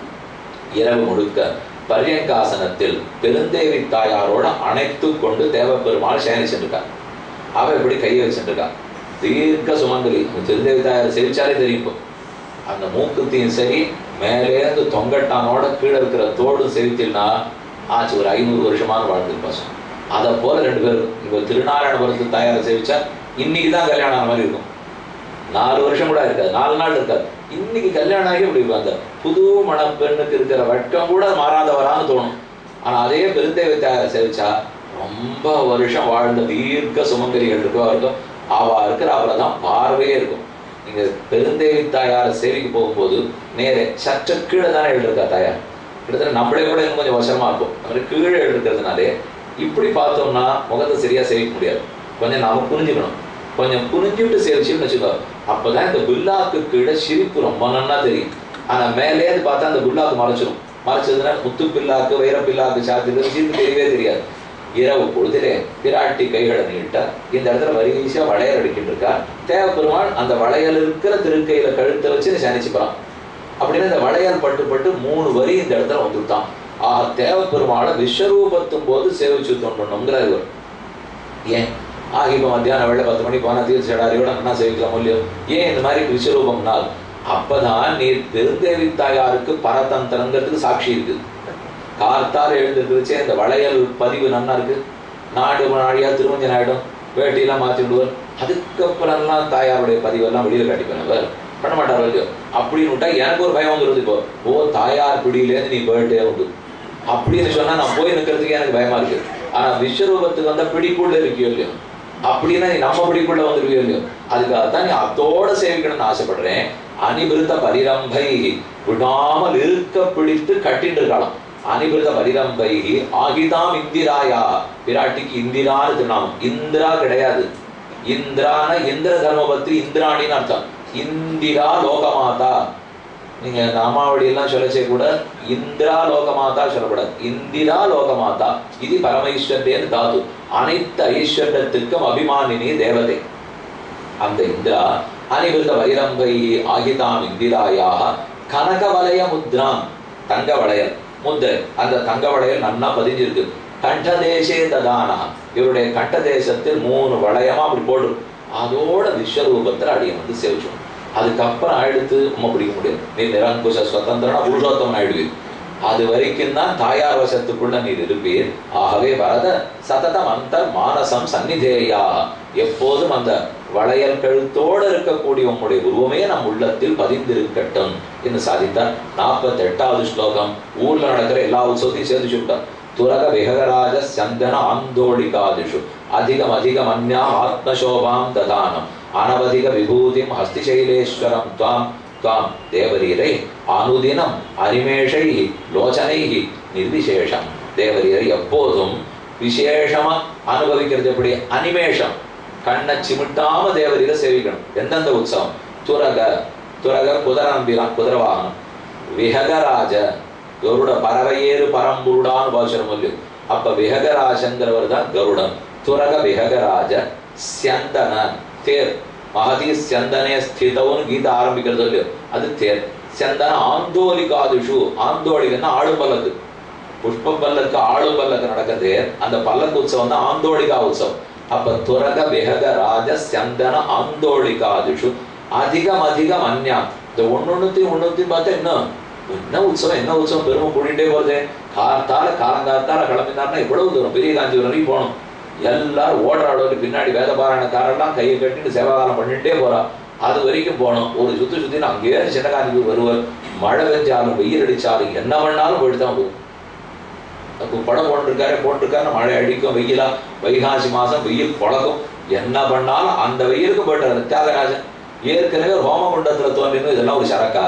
இரவு முழுக்க பரியங்காசனத்தில் பெருந்தேவி தாயாரோட அணைத்து கொண்டு தேவப்பெருமாள் சேனை சென்றிருக்கார் அவ எப்படி கையை வச்சுருக்கா தீர்க்க சுமங்கலி பெருந்தேவி தாயார் செவிச்சாலே தெரியும் இப்போ அந்த மூக்குத்தியும் சரி மேலேருந்து தொங்கட்டானோட கீழே இருக்கிற தோடும் செவித்தில்னா ஆச்சு ஒரு ஐநூறு வருஷமான வாழ்ந்துருப்பாசம் அதை போல ரெண்டு பேரும் இப்போ திருநாராயணபுரத்து தாயாரை சேவிச்சா இன்னைக்கு தான் கல்யாணம் ஆன மாதிரி இருக்கும் நாலு வருஷம் கூட இருக்காது நாலு நாள் இருக்காது இன்னைக்கு கல்யாணம் ஆகி இப்படி அந்த புது மணப்பெண்ணுக்கு இருக்கிற வட்டம் கூட மாறாதவரான்னு தோணும் ஆனா அதே பெருந்தேவி தாயாரை சேவிச்சா ரொம்ப வருஷம் வாழ்ந்த தீர்க்க சுமங்கலிகள் இருக்கோ இருக்கும் அவா இருக்கிற அவரை தான் பார்வையே இருக்கும் நீங்க பெருந்தேவி தாயாரை சேவிக்க போகும்போது நேரே சற்று கீழே தானே எழுதிருக்கா தாயார் கிட்டத்தட்ட நம்மளே கூட இன்னும் கொஞ்சம் வசமா இருக்கும் நம்ம கீழே எழுதிருக்கிறதுனாலே இப்படி பார்த்தோம்னா முகத்தை சரியா சேவிக்க முடியாது கொஞ்சம் நாம புரிஞ்சுக்கணும் கொஞ்சம் புரிஞ்சுட்டு சேவிச்சுன்னு வச்சுக்கோ அப்பதான் இந்த புல்லாக்கு கீழே சிரிப்பு ரொம்ப நன்னா தெரியும் ஆனா மேலேருந்து பார்த்தா அந்த புல்லாக்கு மறைச்சிடும் மறைச்சதுன்னா முத்து பில்லாக்கு வைர பில்லாக்கு சாத்திட்டு சிரிப்பு தெரியவே தெரியாது இரவு பொழுதிலே பிராட்டி கைகளை நீட்ட இந்த இடத்துல வரிசையா வளையல் அடிக்கிட்டு இருக்கா தேவப்பெருமாள் அந்த வளையல் இருக்கிற திருக்கையில கழுத்தை வச்சு சனிச்சுப்பான் அப்படின்னு இந்த வளையல் பட்டு பட்டு மூணு வரி இந்த இடத்துல வந்துட்டான் ஆக தேவப்பெருமாளை விஸ்வரூபத்தும் போது சேவிச்சு தோன்றணுங்கிறார் இவர் ஏன் ஆக இப்போ மத்தியானம் வேலை பத்து மணி போனால் தீர்த்த சடாரியோட அண்ணா சேவிக்கலாம் இல்லையோ ஏன் இந்த மாதிரி விஸ்வரூபம்னால் அப்பதான் நீ பெருந்தேவி தாயாருக்கு பரதந்திரங்கிறதுக்கு சாட்சி இருக்குது கார்த்தால எழுந்திருக்கிறச்சே இந்த வளையல் பதிவு நன்னா இருக்கு நாடு நாடியா திருமஞ்சன் ஆயிடும் வேட்டியெல்லாம் மாற்றி விடுவார் அதுக்கப்புறம்லாம் தாயாருடைய பதிவெல்லாம் வெளியில காட்டிப்பவர் பண்ண மாட்டார் இல்லையோ அப்படின்னு விட்டா எனக்கு ஒரு பயம் வந்துருது இப்போ ஓ தாயார் பிடியிலேருந்து நீ போயிட்டே உண்டு அப்படின்னு சொன்னா நான் போய் நிற்கிறதுக்கு எனக்கு பயமா இருக்கு ஆனா விஸ்வரூபத்துக்கு வந்தா பிடிக்குள்ள இருக்கியோ இல்லையோ அப்படின்னா நீ நம்ம பிடிக்குள்ள வந்துருவியோ இல்லையோ அதுக்காகத்தான் நீ அத்தோட சேவிக்கணும்னு ஆசைப்படுறேன் அனிபிருத்த பரிரம்பை விடாமல் இருக்க பிடித்து கட்டிட்டு இருக்கலாம் அனிபிருத பரிரம்பை ஆகிதாம் இந்திராயா பிராட்டிக்கு இந்திரான்னு திருநாமம் இந்திரா கிடையாது இந்திரான இந்திர தர்மபத்ரி இந்திராணின்னு அர்த்தம் இந்திரா லோகமாதா நீங்க நாமாவளி எல்லாம் சொல்லச்சே கூட இந்திரா லோகமாதா சொல்லக்கூடாது இந்திரா லோகமாதா இது பரமேஸ்வரேன்னு தாது அனைத்து ஐஸ்வர்யத்துக்கும் அபிமானினி தேவதை அந்த இந்திரா அனிருத்த வைரம்பை ஆகிதாம் இந்திராயாக கனக வலய முத்ராம் தங்க வளையல் முத்திரை அந்த தங்க வளையல் நன்னா பதிஞ்சிருக்கு கண்டதேசே ததானா இவருடைய கண்ட தேசத்தில் மூணு வளையமா அப்படி போடு அதோட விஸ்வரூபத்துல அடியை வந்து சேவிச்சோம் அதுக்கப்புறம் ஆயிடுத்து நம்ம பிடிக்க முடியாது நீ நிரங்குஷ சுதந்திரனா புருஷோத்தமன் ஆயிடுவீர் அது வரைக்கும் தான் தாயார் வசத்துக்குள்ள நீர் இருப்பீர் ஆகவே வரத சததம் அந்த மானசம் சந்நிதேயா எப்போதும் அந்த வளையல் கழுத்தோடு இருக்கக்கூடிய உம்முடைய உருவமே நம் உள்ளத்தில் பதிந்திருக்கட்டும் என்று சாதித்தார் நாற்பத்தி எட்டாவது ஸ்லோகம் ஊர்ல நடக்கிற எல்லா உற்சவத்தையும் சேர்த்து சொல்லிட்டார் துரக விஹகராஜ சந்தன ஆந்தோளிகாதிஷு அதிகம் அதிகம் அந்யா ஆத்மசோபாம் ததானம் அனவதிக விபூதிம் ஹஸ்திசைலேஸ்வரம் துவாம் துவாம் தேவரீரை அனுதினம் அனிமேஷை லோச்சனை நிர்விசேஷம் தேவரீரை எப்போதும் விசேஷமா அனுபவிக்கிறது எப்படி அனிமேஷம் கண்ணை சிமிட்டாம தேவரீரை சேவிக்கணும் எந்தெந்த உற்சவம் துரக துரக குதிரை நம்பிலாம் குதிரை வாகனம் விஹகராஜ கருட பறவையேறு பரம்புருடான்னு பாசுரம் இல்லையோ அப்ப விஹகராஜங்கிறவர் தான் கருடன் துரக விஹகராஜ ஸ்யந்தன தேர் மகதி ஸ்யந்தனே ஸ்திதவுன்னு கீதை ஆரம்பிக்கிறது இல்லையோ அது தேர் ஸ்யந்தன ஆந்தோலிகாதிஷு ஆந்தோலிகன்னா ஆளும் பல்லக்கு புஷ்ப பல்லக்கு ஆளும் பல்லக்கு நடக்கிறது அந்த பல்லக்கு உற்சவம் தான் ஆந்தோலிகா உற்சவம் அப்ப துரக விஹக ராஜ ஸ்யந்தன ஆந்தோலிகாதிஷு அதிகம் அதிகம் அந்யா இந்த ஒன்னொன்னுத்தையும் ஒன்னொத்தையும் பார்த்தா இன்னும் என்ன உற்சவம் என்ன உற்சவம் பெருமை கூட்டிகிட்டே போகுது கார்த்தால காலங்கார்த்தால கிளம்பினார்னா எவ்வளவு தூரம் பெரிய காஞ்சிபுரம் வரைக்கும் போகணும் எல்லாரும் ஓடுறாடோடு பின்னாடி வேதபாராயணக்காரெல்லாம் கையை கட்டிட்டு சேவாதாரம் பண்ணிட்டே போறா அது வரைக்கும் போனோம் ஒரு சுத்து சுத்தின்னு அங்கேயே சின்ன காஞ்சிபுரம் வருவர் மழை பெஞ்சாலும் வெயில் அடிச்சாலும் என்ன பண்ணாலும் போயிட்டு தான் போகும் அப்போ படம் போட்டிருக்காரு போட்டிருக்காரு மழை அடிக்கும் வெயிலா வைகாசி மாசம் வெயில் பழகும் என்ன பண்ணாலும் அந்த வெயிலுக்கு போயிட்டாரு தியாகராஜன் ஏற்கனவே ஹோம குண்டத்துல தோன்றினு இதெல்லாம் ஒரு சரக்கா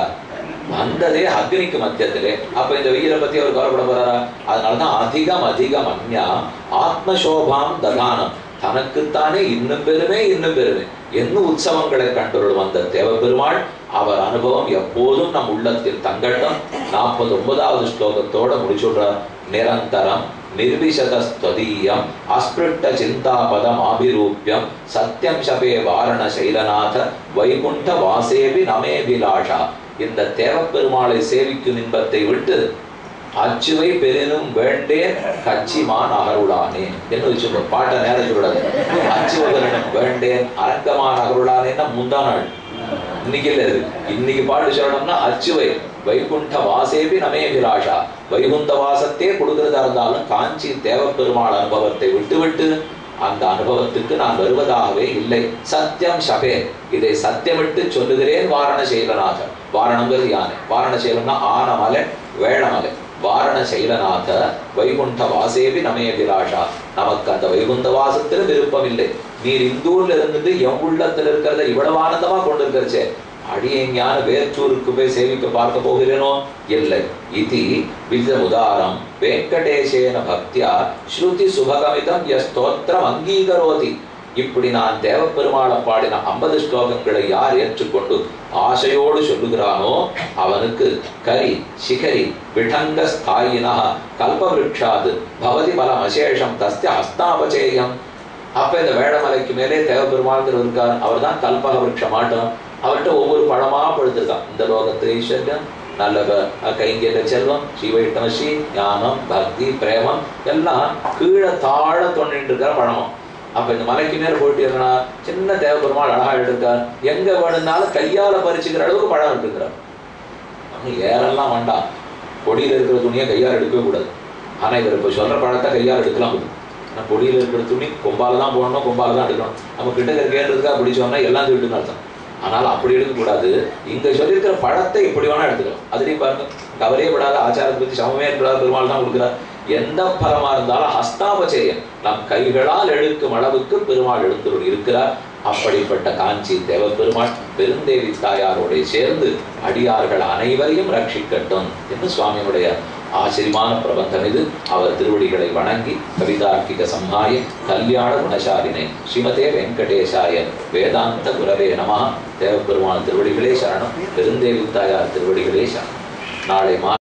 வந்ததே அக்னிக்கு மத்தியத்திலே அப்ப இந்த வெயிலை பத்தி அவர் கவலைப்பட போறாரா அதனாலதான் அதிகம் அதிகம் அந்யா ஆத்மசோபாம் ததானம் தனக்குத்தானே இன்னும் பெருமை இன்னும் பெருமை என்ன உற்சவங்களை கண்டுள்ள அந்த தேவபெருமாள் அவர் அனுபவம் எப்போதும் நம் உள்ளத்தில் தங்கட்டும் நாற்பது ஒன்பதாவது ஸ்லோகத்தோட முடிச்சுடுறார் நிரந்தரம் நிர்விசதஸ்துவதீயம் அஸ்பிருட்ட சிந்தாபதம் ஆபிரூபியம் சத்யம் சபே வாரண சைலநாத வைகுண்ட வாசேபி நமேபிலாஷா இந்த தேவப்பெருமாளை சேவிக்கும் இன்பத்தை விட்டு அச்சுவை பெரினும் வேண்டேன் கச்சிமான் அகருளானே என்ன வச்சுக்கோ பாட்டை நேரம் சொல்லக்கூடாது அச்சுவதனும் வேண்டேன் அரங்கமான் அகருளானேன்னா முந்தா நாள் இன்னைக்கு இல்ல இது இன்னைக்கு பாட்டு சொல்லணும்னா அச்சுவை வைகுண்ட வாசேபி நமே விலாஷா வைகுந்த வாசத்தே கொடுக்கிறதா இருந்தாலும் காஞ்சி தேவப்பெருமாள் அனுபவத்தை விட்டு விட்டு அந்த அனுபவத்துக்கு நான் வருவதாகவே இல்லை சத்தியம் சபே இதை சத்தியமிட்டு சொல்லுகிறேன் வாரண சைலநாத வாரணங்கிறது யானை வாரண சைலம்னா ஆனமலை வேளமலை வாரண சைலநாத வைகுண்ட வாசேபி நமே விலாஷா நமக்கு அந்த வைகுந்த வாசத்துல விருப்பம் இல்லை நீர் இந்தூர்ல இருந்துட்டு என் உள்ளத்துல இருக்கிறத இவ்வளவு ஆனந்தமா கொண்டு இருக்கிறச்சே அடியஞான வேற்றூருக்கு போய் சேவிக்க பார்க்க போகிறேனோ இல்லை இது விதமுதாரம் வெங்கடேசேன பக்தியா ஸ்ருதி சுபகமிதம் ய ஸ்தோத்திரம் அங்கீகரோதி இப்படி நான் தேவப்பெருமாளை பாடின ஐம்பது ஸ்லோகங்களை யார் ஏற்றுக்கொண்டு ஆசையோடு சொல்லுகிறானோ அவனுக்கு கரி சிகரி விடங்க ஸ்தாயினா கல்பவிருட்சாது பவதி பலம் அசேஷம் தஸ்ய ஹஸ்தாபச்சேயம் அப்ப இந்த வேடமலைக்கு மேலே தேவபெருமாள்ங்கிற இருக்கார் அவர் தான் கல்பக விருட்சம் ஆட்டம் அவர்கிட்ட ஒவ்வொரு பழமா படுத்துருக்கான் இந்த லோகத்து ஈஸ்வர்யம் நல்ல க- கைங்கரிய செல்வம் ஸ்ரீவைஷ்ணவசி ஞானம் பக்தி பிரேமம் எல்லாம் கீழே தாழ தொண்டிட்டு இருக்கிற பழமம் அப்ப இந்த மலைக்கு மேல போயிட்டு இருந்தா சின்ன தேவபெருமாள் அழகா எடுக்கார் எங்க வேணும்னாலும் கையால பறிச்சுக்கிற அளவுக்கு பழம் இருக்குங்கிறார் அவனு ஏறெல்லாம் வேண்டாம் பொடியில இருக்கிற துணியை கையால் எடுக்கவே கூடாது ஆனா இவர் இப்ப சொல்ற பழத்தை கையால் எடுக்கலாம் முடியும் ஆனா பொடியில இருக்கிற துணி கொம்பால தான் போடணும் கொம்பால தான் எடுக்கணும் நம்ம கிட்ட இருக்கேன்றதுக்காக அப்படி சொன்னா எல்லாம் திருட்டுன்னு அர்த்தம் ஆனால் அப்படி எடுக்கக்கூடாது இங்க சொல்லியிருக்கிற பழத்தை இப்படி வேணா எடுத்துக்கலாம் அதுலயும் பாருங்க கவலையே படாத ஆச்சாரத்தை பத்தி சமமே இருக்கிறார் பெருமாள் தான் கொடுக்கிறார் எந்த பலமா இருந்தாலும் ஹஸ்தாபச்சேயம் நம் கைகளால் எடுக்கும் அளவுக்கு பெருமாள் எழுந்தருள் இருக்கிறார் அப்படிப்பட்ட காஞ்சி தேவ பெருமாள் பெருந்தேவி தாயாரோட சேர்ந்து அடியார்கள் அனைவரையும் ரட்சிக்கட்டும் என்று சுவாமியுடைய ஆச்சரியமான பிரபந்தம் இது அவர் திருவடிகளை வணங்கி கவிதார்க்கிக சம்ஹாய கல்யாண குணசாலினை ஸ்ரீமதே வெங்கடேசாய வேதாந்த குரவே நம தேவபெருமான் திருவடிகளே சரணம் பெருந்தேவி தாயார் திருவடிகளே சரணம் நாளை மா